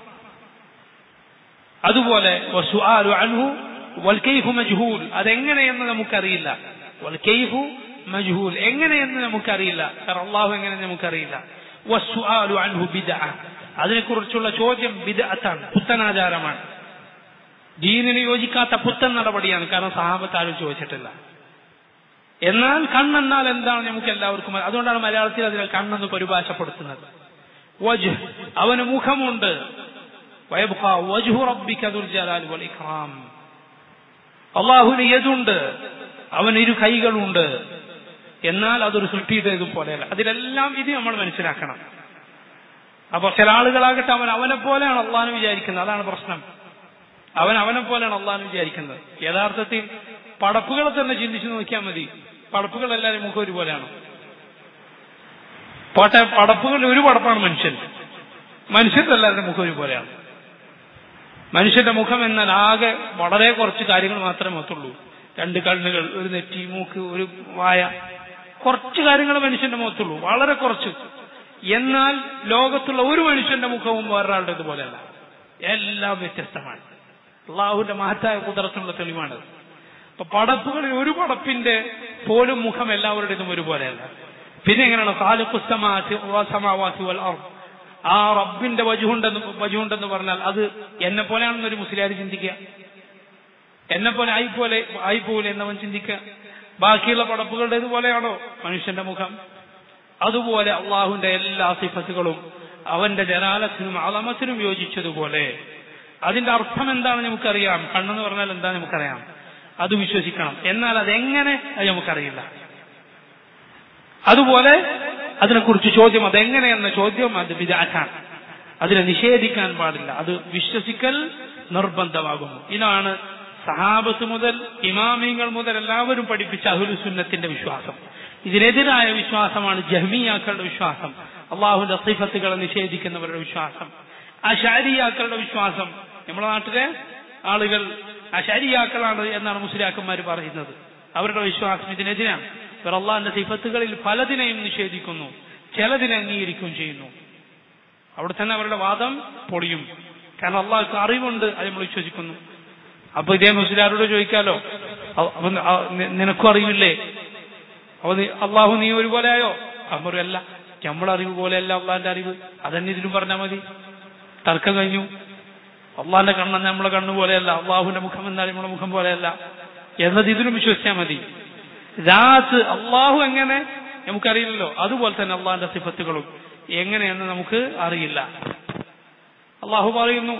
അതുപോലെ വസുആലു അൻഹു വൽ കൈഫു മജ്ഹൂൽ അതെങ്ങനെയെന്ന് നമുക്കറിയില്ല വൽ കൈഫു മജ്ഹൂൽ എങ്ങനെയെന്ന് നമുക്കറിയില്ല കാരണം അള്ളാഹു എങ്ങനെ നമുക്കറിയില്ല വസുആലു അൻഹു ബിദ്അ അതിനെക്കുറിച്ചുള്ള ചോദ്യം ബിദ്അത്താണ് പുത്തനാചാരമാണ് ദീനിന് യോജിക്കാത്ത പുത്തൻ നടപടിയാണ് കാരണം സഹാബത്ത് ആരും ചോദിച്ചിട്ടില്ല എന്നാൽ കണ്ണെന്നാൽ എന്താണ് നമുക്ക് എല്ലാവർക്കും അറിയാം. അതുകൊണ്ടാണ് മലയാളത്തിൽ അതിനെ കണ്ണെന്ന് പരിഭാഷപ്പെടുത്തുന്നത് വജ് അവന് മുഖമുണ്ട് വയബ്ഖാ വജ്ഹു റബ്ബിക ദുൽ ജലാലി വൽ ഇക്റാം അള്ളാഹുവിന് യതുണ്ട് അവന് ഇരു കൈകളുണ്ട് എന്നാൽ അതൊരു സൃഷ്ടിയുടേതും പോലെയല്ല അതിലെല്ലാം ഇത് നമ്മൾ മനസ്സിലാക്കണം അപ്പൊ ചില ആളുകളാകട്ടെ അവൻ അവനെ പോലെയാണ് അള്ളാഹ് വിചാരിക്കുന്നത് അതാണ് പ്രശ്നം അവൻ അവനെ പോലെയാണ് അള്ളാഹ് വിചാരിക്കുന്നത് യഥാർത്ഥത്തിൽ പടപ്പുകളെ തന്നെ ചിന്തിച്ചു നോക്കിയാൽ മതി പടപ്പുകൾ എല്ലാവരും മുഖം ഒരുപോലെയാണ് പോട്ടെ പടപ്പുകൾ ഒരു പടപ്പാണ് മനുഷ്യൻ മനുഷ്യരുടെ എല്ലാവരുടെ മുഖം ഒരുപോലെയാണ് മനുഷ്യന്റെ മുഖം എന്നാൽ ആകെ വളരെ കുറച്ച് കാര്യങ്ങൾ മാത്രമേ ഒത്തുള്ളൂ രണ്ട് കണ്ണുകൾ ഒരു നെറ്റി മൂക്ക് ഒരു വായ കുറച്ച് കാര്യങ്ങൾ മനുഷ്യന്റെ മുഖത്തുള്ളൂ വളരെ കുറച്ച് എന്നാൽ ലോകത്തുള്ള ഒരു മനുഷ്യന്റെ മുഖവും വേറൊരാളുടെ ഇതുപോലെയല്ല എല്ലാം വ്യത്യസ്തമാണ് അള്ളാഹുവിന്റെ മഹത്തായ കുതിരത്തിനുള്ള തെളിവാണ് അപ്പൊ പടപ്പുകളിൽ ഒരു പടപ്പിന്റെ പോലും മുഖം എല്ലാവരുടേതും ഒരുപോലെയല്ല പിന്നെ എങ്ങനെയാണ് സാലുക്കുസ്തമാവാസി വൽ അർദ് ആ റബ്ബിന്റെ വജുണ്ടെന്ന് വജുണ്ടെന്ന് പറഞ്ഞാൽ അത് എന്നെ പോലെയാണെന്ന് ഒരു മുസ്ലിയാർ ചിന്തിക്കുക എന്നെ പോലെ ആയിപ്പോലെ ആയിപ്പോലെ എന്നവൻ ചിന്തിക്കുക ബാക്കിയുള്ള പടപ്പുകളുടെ ഇതുപോലെയാണോ മനുഷ്യന്റെ മുഖം അതുപോലെ അള്ളാഹുവിന്റെ എല്ലാ സിഫത്തുകളും അവന്റെ ജലാലത്തിനും അളമത്തിനും യോജിച്ചതുപോലെ അതിന്റെ അർത്ഥം എന്താണ് നമുക്കറിയാം കണ്ണെന്ന് പറഞ്ഞാൽ എന്താ നമുക്കറിയാം അത് വിശ്വസിക്കണം എന്നാൽ അതെങ്ങനെ അത് നമുക്കറിയില്ല അതുപോലെ അതിനെക്കുറിച്ച് ചോദ്യം അതെങ്ങനെയെന്ന ചോദ്യം അത് വിദാറ്റാണ് അതിനെ നിഷേധിക്കാൻ പാടില്ല അത് വിശ്വസിക്കൽ നിർബന്ധമാകുന്നു ഇതാണ് സഹാബത്ത് മുതൽ ഇമാമിങ്ങൾ മുതൽ എല്ലാവരും പഠിപ്പിച്ച അഹുലുസുന്നത്തിന്റെ വിശ്വാസം ഇതിനെതിരായ വിശ്വാസമാണ് ജഹ്മിയാക്കളുടെ വിശ്വാസം അള്ളാഹുന്റെ സിഫത്തുകളെ നിഷേധിക്കുന്നവരുടെ വിശ്വാസം അശാരിയാക്കളുടെ വിശ്വാസം നമ്മുടെ നാട്ടിലെ ആളുകൾ അശാരിയാക്കളാണ് എന്നാണ് മുസ്ലിയാക്കന്മാർ പറയുന്നത് അവരുടെ വിശ്വാസം ഇതിനെതിരാണ് ഇവർ അള്ളാഹിന്റെ സിഫത്തുകളിൽ പലതിനെയും നിഷേധിക്കുന്നു ചിലതിനെ അംഗീകരിക്കുകയും ചെയ്യുന്നു അവിടെ തന്നെ അവരുടെ വാദം പൊളിയും കാരണം അള്ളാഹ്ക്ക് അറിവുണ്ട് അത് നമ്മൾ വിശ്വസിക്കുന്നു അപ്പൊ ഇതേ മുസ്ലിയാരോട് ചോദിക്കാലോ അവ- അവൻ ആ- നി- നിനക്കും അറിവില്ലേ അപ്പൊ നീ അള്ളാഹു നീ ഒരുപോലെ ആയോ അവർ അല്ല നമ്മളെ അറിവ് പോലെയല്ല അള്ളാഹിന്റെ അറിവ് അതന്നെ ഇതിലും പറഞ്ഞാൽ മതി തർക്കം കഴിഞ്ഞു അള്ളാഹിന്റെ കണ്ണ് നമ്മളെ കണ്ണു പോലെയല്ല അള്ളാഹുവിന്റെ മുഖം എന്നാൽ നമ്മളെ മുഖം പോലെയല്ല എന്നത് ഇതിലും വിശ്വസിച്ചാൽ മതി രാത്ത് അള്ളാഹു എങ്ങനെ നമുക്കറിയില്ലല്ലോ അതുപോലെ തന്നെ അള്ളാഹിന്റെ സിഫത്തുകളും എങ്ങനെയെന്ന് നമുക്ക് അറിയില്ല അള്ളാഹു പറയുന്നു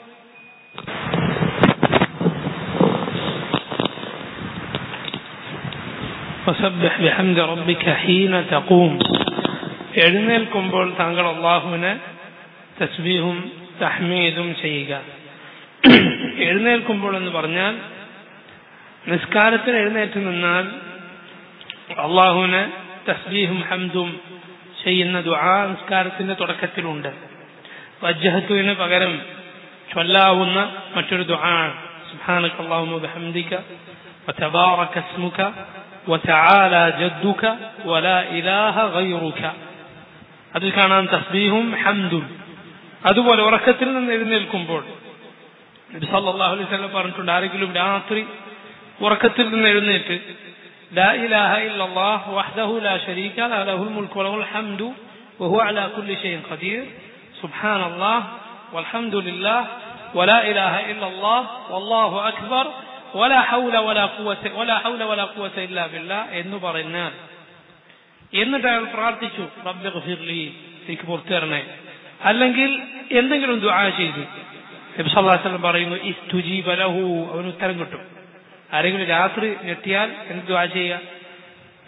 فسبح بحمد ربك حين تقوم എഴുന്നേൽക്കുമ്പോൾ താങ്കൾ അള്ളാഹുവിന് തസ്ബീഹും തഹ്മീദും ചെയ്യുക എഴുന്നേൽക്കുമ്പോൾ എന്ന് പറഞ്ഞാൽ നിസ്കാരത്തിന് എഴുന്നേറ്റ് നിന്നാൽ അള്ളാഹുവിന് തസ്ബീഹും ഹംദും ചെയ്യുന്ന ദുആ നിസ്കാരത്തിന്റെ തുടക്കത്തിലുണ്ട് വജ്ജഹത്തുവിന് പകരം ചൊല്ലാവുന്ന മറ്റൊരു ദുആ സുബ്ഹാനക അല്ലാഹുമ്മ ബിഹംദിക وتبارك اسمك وتعالى جدك ولا إله غيرك അതിൽ കാണാൻ തസ്ബീഹും ഹംദും അതുപോലെ ഉറക്കത്തിൽ നിന്ന് എഴുന്നേൽക്കുമ്പോൾ നബി സല്ലല്ലാഹു അലൈഹി വസല്ലം പറഞ്ഞിട്ടുണ്ട് ആരെങ്കിലും രാത്രി ഉറക്കത്തിൽ നിന്ന് എഴുന്നേറ്റ് لا إله إلا الله وحده لا شريك له له الملك وله الحمد وهو على كل شيء قدير سبحان الله والحمد لله ولا إله إلا الله والله أكبر ولا حول ولا قوة ولا حول ولا قوة إلا بالله എന്ന് പറഞ്ഞാൽ എന്നിട്ട് അയാൾ പ്രാർത്ഥിച്ചു റബ്ബി ഗഫിർലി എനിക്ക് പുറത്തു തരണേ അല്ലെങ്കിൽ എന്തെങ്കിലും ദുആ ചെയ്തു നബി സല്ലല്ലാഹു അലൈഹി വസല്ലം പറയുന്നു ഇസ്തുജീബ ലഹു അവന് ഉത്തരം കിട്ടും ആരെങ്കിലും രാത്രി ഞെട്ടിയാൽ എന്ത് ദുആ ചെയ്യുക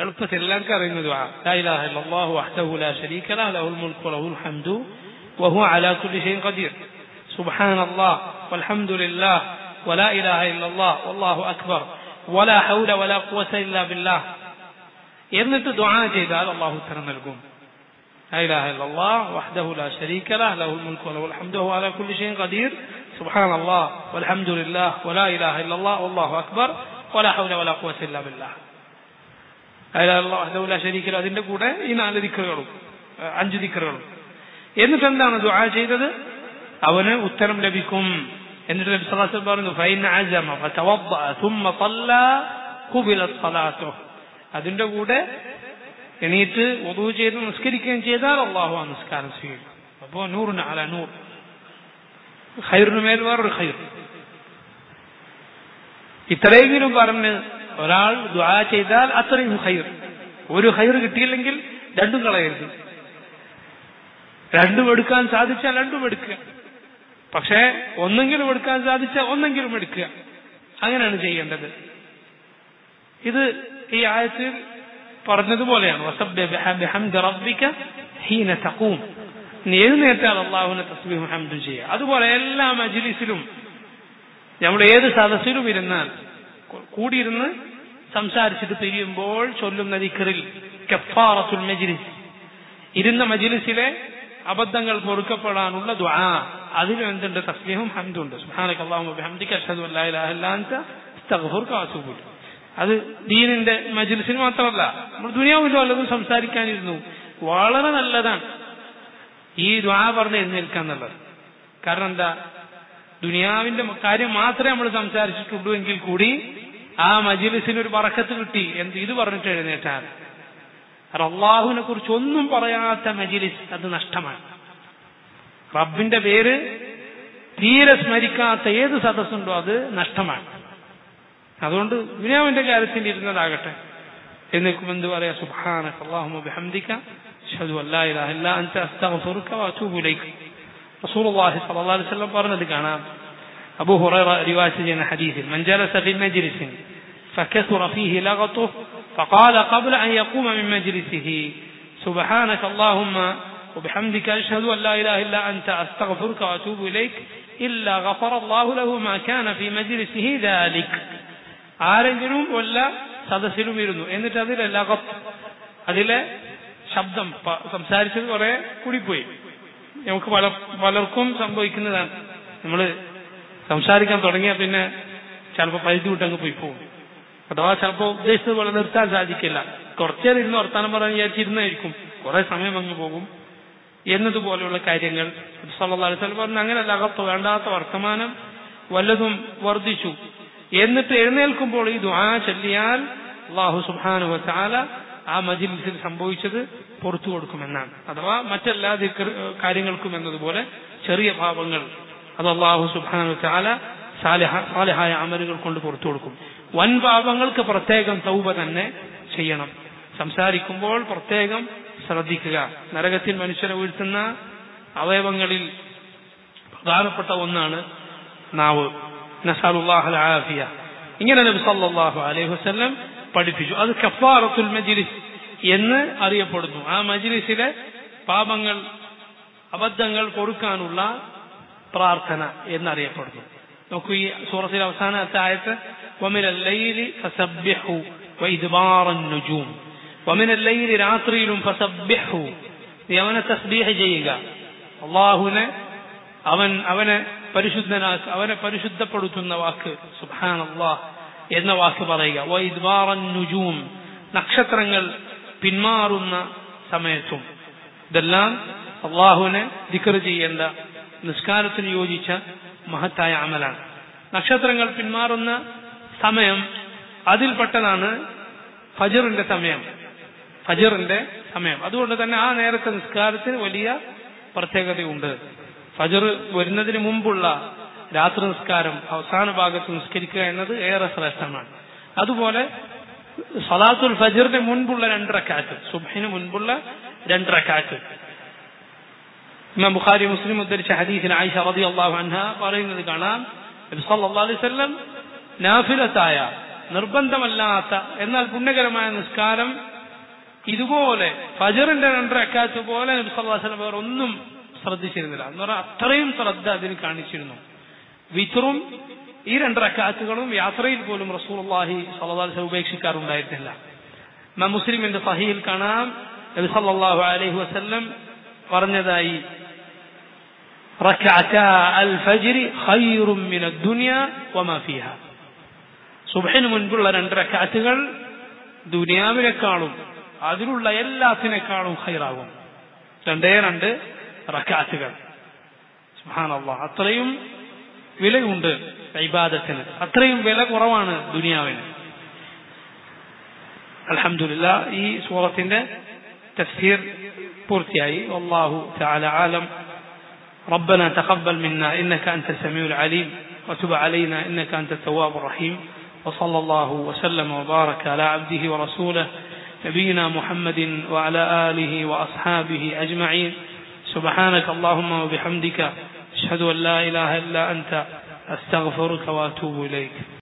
എളുപ്പത്തിൽ എല്ലാവർക്കും അറിയുന്ന ദുആ ലാ ഇലാഹ ഇല്ലല്ലാഹു വഹ്ദഹു ലാ ശരീക ലഹു ലഹുൽ മുൽക്കു വലഹുൽ ഹംദു വഹുവ അലാ കുല്ലി ഷൈഇൻ ഖദീർ സുബ്ഹാനല്ലാഹ് വൽഹംദുലില്ലാഹ് ولا إله إلا الله والله أكبر ولا حول ولا قوة إلا بالله എന്നിട്ട് ദുആ ചെയ്താൽ അള്ളാഹു ഉത്തരം നൽകും لا إله إلا الله وحده لا شريك له له الملك وله الحمد وهو على كل شيء قدير سبحان الله والحمد لله ولا إله إلا الله والله أكبر ولا حول ولا قوة إلا بالله لا إله إلا الله وحده لا شريك له അതിന്റെ കൂടെ ഈ നാല് ദിക്കറുകളും അഞ്ച് ദിക്കറുകളും എന്നിട്ട് എന്താണ് ദുആ ചെയ്തത് അവന് ഉത്തരം ലഭിക്കും എന്നിട്ട് നബി സല്ലല്ലാഹു അലൈഹി വസല്ലം പറഞ്ഞു ഫൈൻ അസമ ഫതവദ്ദ ثم صلى قبلت صلاته അതിന്റെ കൂടെ എണീറ്റ് ഒതു ചെയ്ത് നിസ്കരിക്കുകയും ചെയ്താൽ അള്ളാഹു ആ നിസ്കാരം സ്വീകരിക്കും അപ്പോ നൂറിന് അല നൂർ ഖൈറിന് മേൽ വേറൊരു ഖൈർ ഇത്രയെങ്കിലും പറഞ്ഞ് ഒരാൾ ദുആ ചെയ്താൽ അത്രയും ഖൈർ ഒരു ഖൈർ കിട്ടിയില്ലെങ്കിൽ രണ്ടും കളയരുത് രണ്ടും എടുക്കാൻ സാധിച്ചാൽ രണ്ടും എടുക്കുക പക്ഷേ ഒന്നെങ്കിലും എടുക്കാൻ സാധിച്ചാൽ ഒന്നെങ്കിലും എടുക്കുക അങ്ങനെയാണ് ചെയ്യേണ്ടത് ഇത് ഈ ആയത്തിൽ പറഞ്ഞതുപോലെയാണ് വസബ്ബിഹ് ബിഹംദി റബ്ബിക ഹീന തഖൂം നീ എഴുന്നേറ്റാൽ അള്ളാഹുവിനെ തസ്ബീഹും ഹംദും ചെയ്യുക അതുപോലെ എല്ലാ മജ്ലിസിലും നമ്മൾ ഏത് സദസ്സിലും ഇരുന്നാൽ കൂടിയിരുന്ന് സംസാരിച്ചിട്ട് പിരിയുമ്പോൾ ചൊല്ലുന്ന ദിക്കറിൽ കഫാറത്തുൽ മജ്ലിസ് ഇരുന്ന മജ്ലിസിലെ അബദ്ധങ്ങൾ പൊറുക്കപ്പെടാനുള്ള ദുആ അതിലും എന്തുണ്ട് തസ്ബീഹും ഹംദുണ്ട് സുബ്ഹാനക അല്ലാഹുമ്മ ബിഹംദിക അഷ്ഹദു അൻ ലാ ഇലാഹ ഇല്ലാ അൻത അസ്തഗ്ഫിറുക വഅതൂബു ഇലൈക് അത് ദീനിന്റെ മജിൽസിന് മാത്രമല്ല നമ്മൾ ദുനിയാവിൽ വല്ലതും സംസാരിക്കാനിരുന്നു വളരെ നല്ലതാണ് ഈ ദ്വാ പറഞ്ഞ് എഴുന്നേൽക്കുക എന്നുള്ളത് കാരണം എന്താ ദുനിയാവിന്റെ കാര്യം മാത്രമേ നമ്മൾ സംസാരിച്ചിട്ടുള്ളൂ എങ്കിൽ കൂടി ആ മജിലിസിന് ഒരു പറക്കത്ത് കിട്ടി എന്ത് ഇത് പറഞ്ഞിട്ട് എഴുന്നേറ്റാൽ അത് അള്ളാഹുവിനെ കുറിച്ച് ഒന്നും പറയാത്ത മജിലിസ് അത് നഷ്ടമാണ് റബ്ബിന്റെ പേര് തീരെ സ്മരിക്കാത്ത ഏത് സദസ്സുണ്ടോ അത് നഷ്ടമാണ് അതുകൊണ്ട് ദുനിയാവിന്റെ കാര്യത്തിൽ ഇരുന്നതാകട്ടെ എന്നിക്കും എന്ത് പറയാ സുബ്ഹാനക അല്ലാഹുമ്മ ബിഹംദിക അഷ്ഹദു അൻ ലാ ഇലാഹ ഇല്ലാ അൻത അസ്തഗ്ഫിറുക വഅതൂബു ഇലൈക് റസൂലുള്ളാഹി സ്വല്ലല്ലാഹു അലൈഹി വസല്ലം പറഞ്ഞത് കാണാം അബൂ ഹുറൈറ റിവായത്ത് ചെയ്യുന്ന ഹദീസിൽ മൻ ജലസ ഫി മജ്ലിസിൻ فكثر فيه لغطه فقال قبل أن يقوم من مجلسه سبحانك اللهم وبحمدك أشهد أن لا إله إلا أنت أستغفرك وأتوب إليك إلا غفر الله له ما كان في مجلسه ذلك ആരെങ്കിലും വല്ല സദസ്സിലും ഇരുന്നു എന്നിട്ട് അതിലെ ലഗത്ത് അതിലെ ശബ്ദം സംസാരിച്ചത് കുറെ കൂടിപ്പോയി നമുക്ക് പല പലർക്കും സംഭവിക്കുന്നതാണ് നമ്മൾ സംസാരിക്കാൻ തുടങ്ങിയാൽ പിന്നെ ചിലപ്പോൾ പരിധി വിട്ടങ്ങ് പോയി പോകും അഥവാ ചിലപ്പോൾ ഉദ്ദേശിച്ചത് പോലെ നിർത്താൻ സാധിക്കില്ല കുറച്ചേരം ഇരുന്ന് വർത്താനം പറയാൻ വിചാരിച്ചിരുന്നായിരിക്കും കുറെ സമയം അങ്ങ് പോകും എന്നതുപോലെയുള്ള കാര്യങ്ങൾ സല്ലാസ്വലം പറഞ്ഞു അങ്ങനെ അകത്ത് വേണ്ടാത്ത വർത്തമാനം വല്ലതും വർദ്ധിച്ചു എന്നിട്ട് എഴുന്നേൽക്കുമ്പോൾ ഈ ദുആ ചൊല്ലിയാൽ അള്ളാഹു സുബാനു വച്ചാല ആ മജിലിസിൽ സംഭവിച്ചത് പുറത്തു കൊടുക്കുമെന്നാണ് അഥവാ മറ്റെല്ലാ കാര്യങ്ങൾക്കും എന്നതുപോലെ ചെറിയ പാപങ്ങൾ അത് അള്ളാഹു സുബാനു വച്ചാല സാലിഹായ അമലുകൾ കൊണ്ട് പുറത്തു കൊടുക്കും വൻ പാപങ്ങൾക്ക് പ്രത്യേകം തൗബ തന്നെ ചെയ്യണം സംസാരിക്കുമ്പോൾ പ്രത്യേകം ശ്രദ്ധിക്കുക നരകത്തിൽ മനുഷ്യരെ വീഴ്ത്തുന്ന അവയവങ്ങളിൽ പ്രധാനപ്പെട്ട ഒന്നാണ് നാവ് നസാലുല്ലാഹൽ ആഫിയ ഇങ്ങനെ നബി സല്ലല്ലാഹു അലൈഹി വസല്ലം പഠിപ്പിച്ചു അത് കഫാറത്തുൽ മജ്ലിസ് എന്ന് അറിയപ്പെടുന്നു ആ മജ്ലിസിലെ പാപങ്ങൾ അബദ്ധങ്ങൾ കൊടുക്കാനുള്ള പ്രാർത്ഥന എന്നറിയപ്പെടുന്നു നോക്കൂ ഈ സൂറത്തിലെ അവസാനത്തെ ആയത്ത് ومن الليل فسبحه وإدبار النجوم ومن الليل രാത്രിയിലും فسبحه നീ അവനെ തസ്ബീഹ് ചെയ്യുക അള്ളാഹുവിനെ അവൻ അവനെ പരിശുദ്ധനാക്ക് അവനെ പരിശുദ്ധപ്പെടുത്തുന്ന വാക്ക് സുബാൻ അള്ളാഹ് എന്ന വാക്ക് പറയുക വൈദ്വാറൻ നുജൂം നക്ഷത്രങ്ങൾ പിന്മാറുന്ന സമയത്തും ഇതെല്ലാം അള്ളാഹുവിനെ ദിക്കർ ചെയ്യേണ്ട നിസ്കാരത്തിന് യോജിച്ച മഹത്തായ അമലാണ് നക്ഷത്രങ്ങൾ പിന്മാറുന്ന സമയം അതിൽപ്പെട്ടതാണ് ഫജറിന്റെ സമയം ഫജറിന്റെ സമയം അതുകൊണ്ട് തന്നെ ആ നേരത്തെ നിസ്കാരത്തിന് വലിയ പ്രത്യേകതയുണ്ട് ഫജർ വരുന്നതിന് മുമ്പുള്ള രാത്രി നിസ്കാരം അവസാന ഭാഗത്ത് നിസ്കരിക്കുക എന്നത് ഏറെ ശ്രേഷ്ഠമാണ് അതുപോലെ സലാത്തുൽ ഫജറിന് മുൻപുള്ള രണ്ട് റക്കാറ്റ് സുബഹിന് മുൻപുള്ള രണ്ട് റക്കാറ്റ് ഇമാം ബുഖാരി മുസ്ലിം ഉദ്ധരിച്ച ഹദീസിൽ ആയിഷ റളിയല്ലാഹു അൻഹ പറയുന്നത് കാണാം നബി സല്ലല്ലാഹു അലൈഹി വസല്ലം നാഫിലത്തായ നിർബന്ധമല്ലാത്ത എന്നാൽ പുണ്യകരമായ നിസ്കാരം ഇതുപോലെ ഫജറിന്റെ രണ്ടരക്കാത്ത് പോലെ നബി സല്ലല്ലാഹു അലൈഹി വസല്ലം വേറെ ഒന്നും ശ്രദ്ധിച്ചിരുന്നില്ല എന്ന് പറഞ്ഞാൽ അത്രയും ശ്രദ്ധ അതിന് കാണിച്ചിരുന്നു വിത്റും ഈ രണ്ടരക്കാത്തുകളും യാത്രയിൽ പോലും റസൂലുള്ളാഹി സ്വല്ലല്ലാഹു അലൈഹി വസല്ലം ഉപേക്ഷിക്കാറുണ്ടായിരുന്നില്ല ഇമാം മുസ്ലിമിന്റെ സഹിയിൽ കാണാം നബി സല്ലല്ലാഹു അലൈഹി വസല്ലം പറഞ്ഞതായി ركعتا الفجر خير من الدنيا وما فيها സുബഹിന് മുൻപുള്ള രണ്ട് റക്കാറ്റുകൾ ദുനിയാവിനേക്കാളും അതിലുള്ള എല്ലാത്തിനേക്കാളും ഹൈറാകും രണ്ടേ രണ്ട് റക്കാറ്റുകൾ സുഹാനല്ല അത്രയും വിലയുണ്ട് ഇബാദത്തിന് അത്രയും വില കുറവാണ് ദുനിയാവിന് അലഹമില്ല ഈ സൂറത്തിന്റെ തഫ്സീർ പൂർത്തിയായി അള്ളാഹു تعالى عالم ربنا تقبل منا إنك أنت السميع العليم وتب علينا إنك أنت التواب الرحيم وصلى الله وسلم وبارك على عبده ورسوله نبينا محمد وعلى آله وأصحابه أجمعين سبحانك اللهم وبحمدك أشهد أن لا إله إلا أنت أستغفرك وأتوب إليك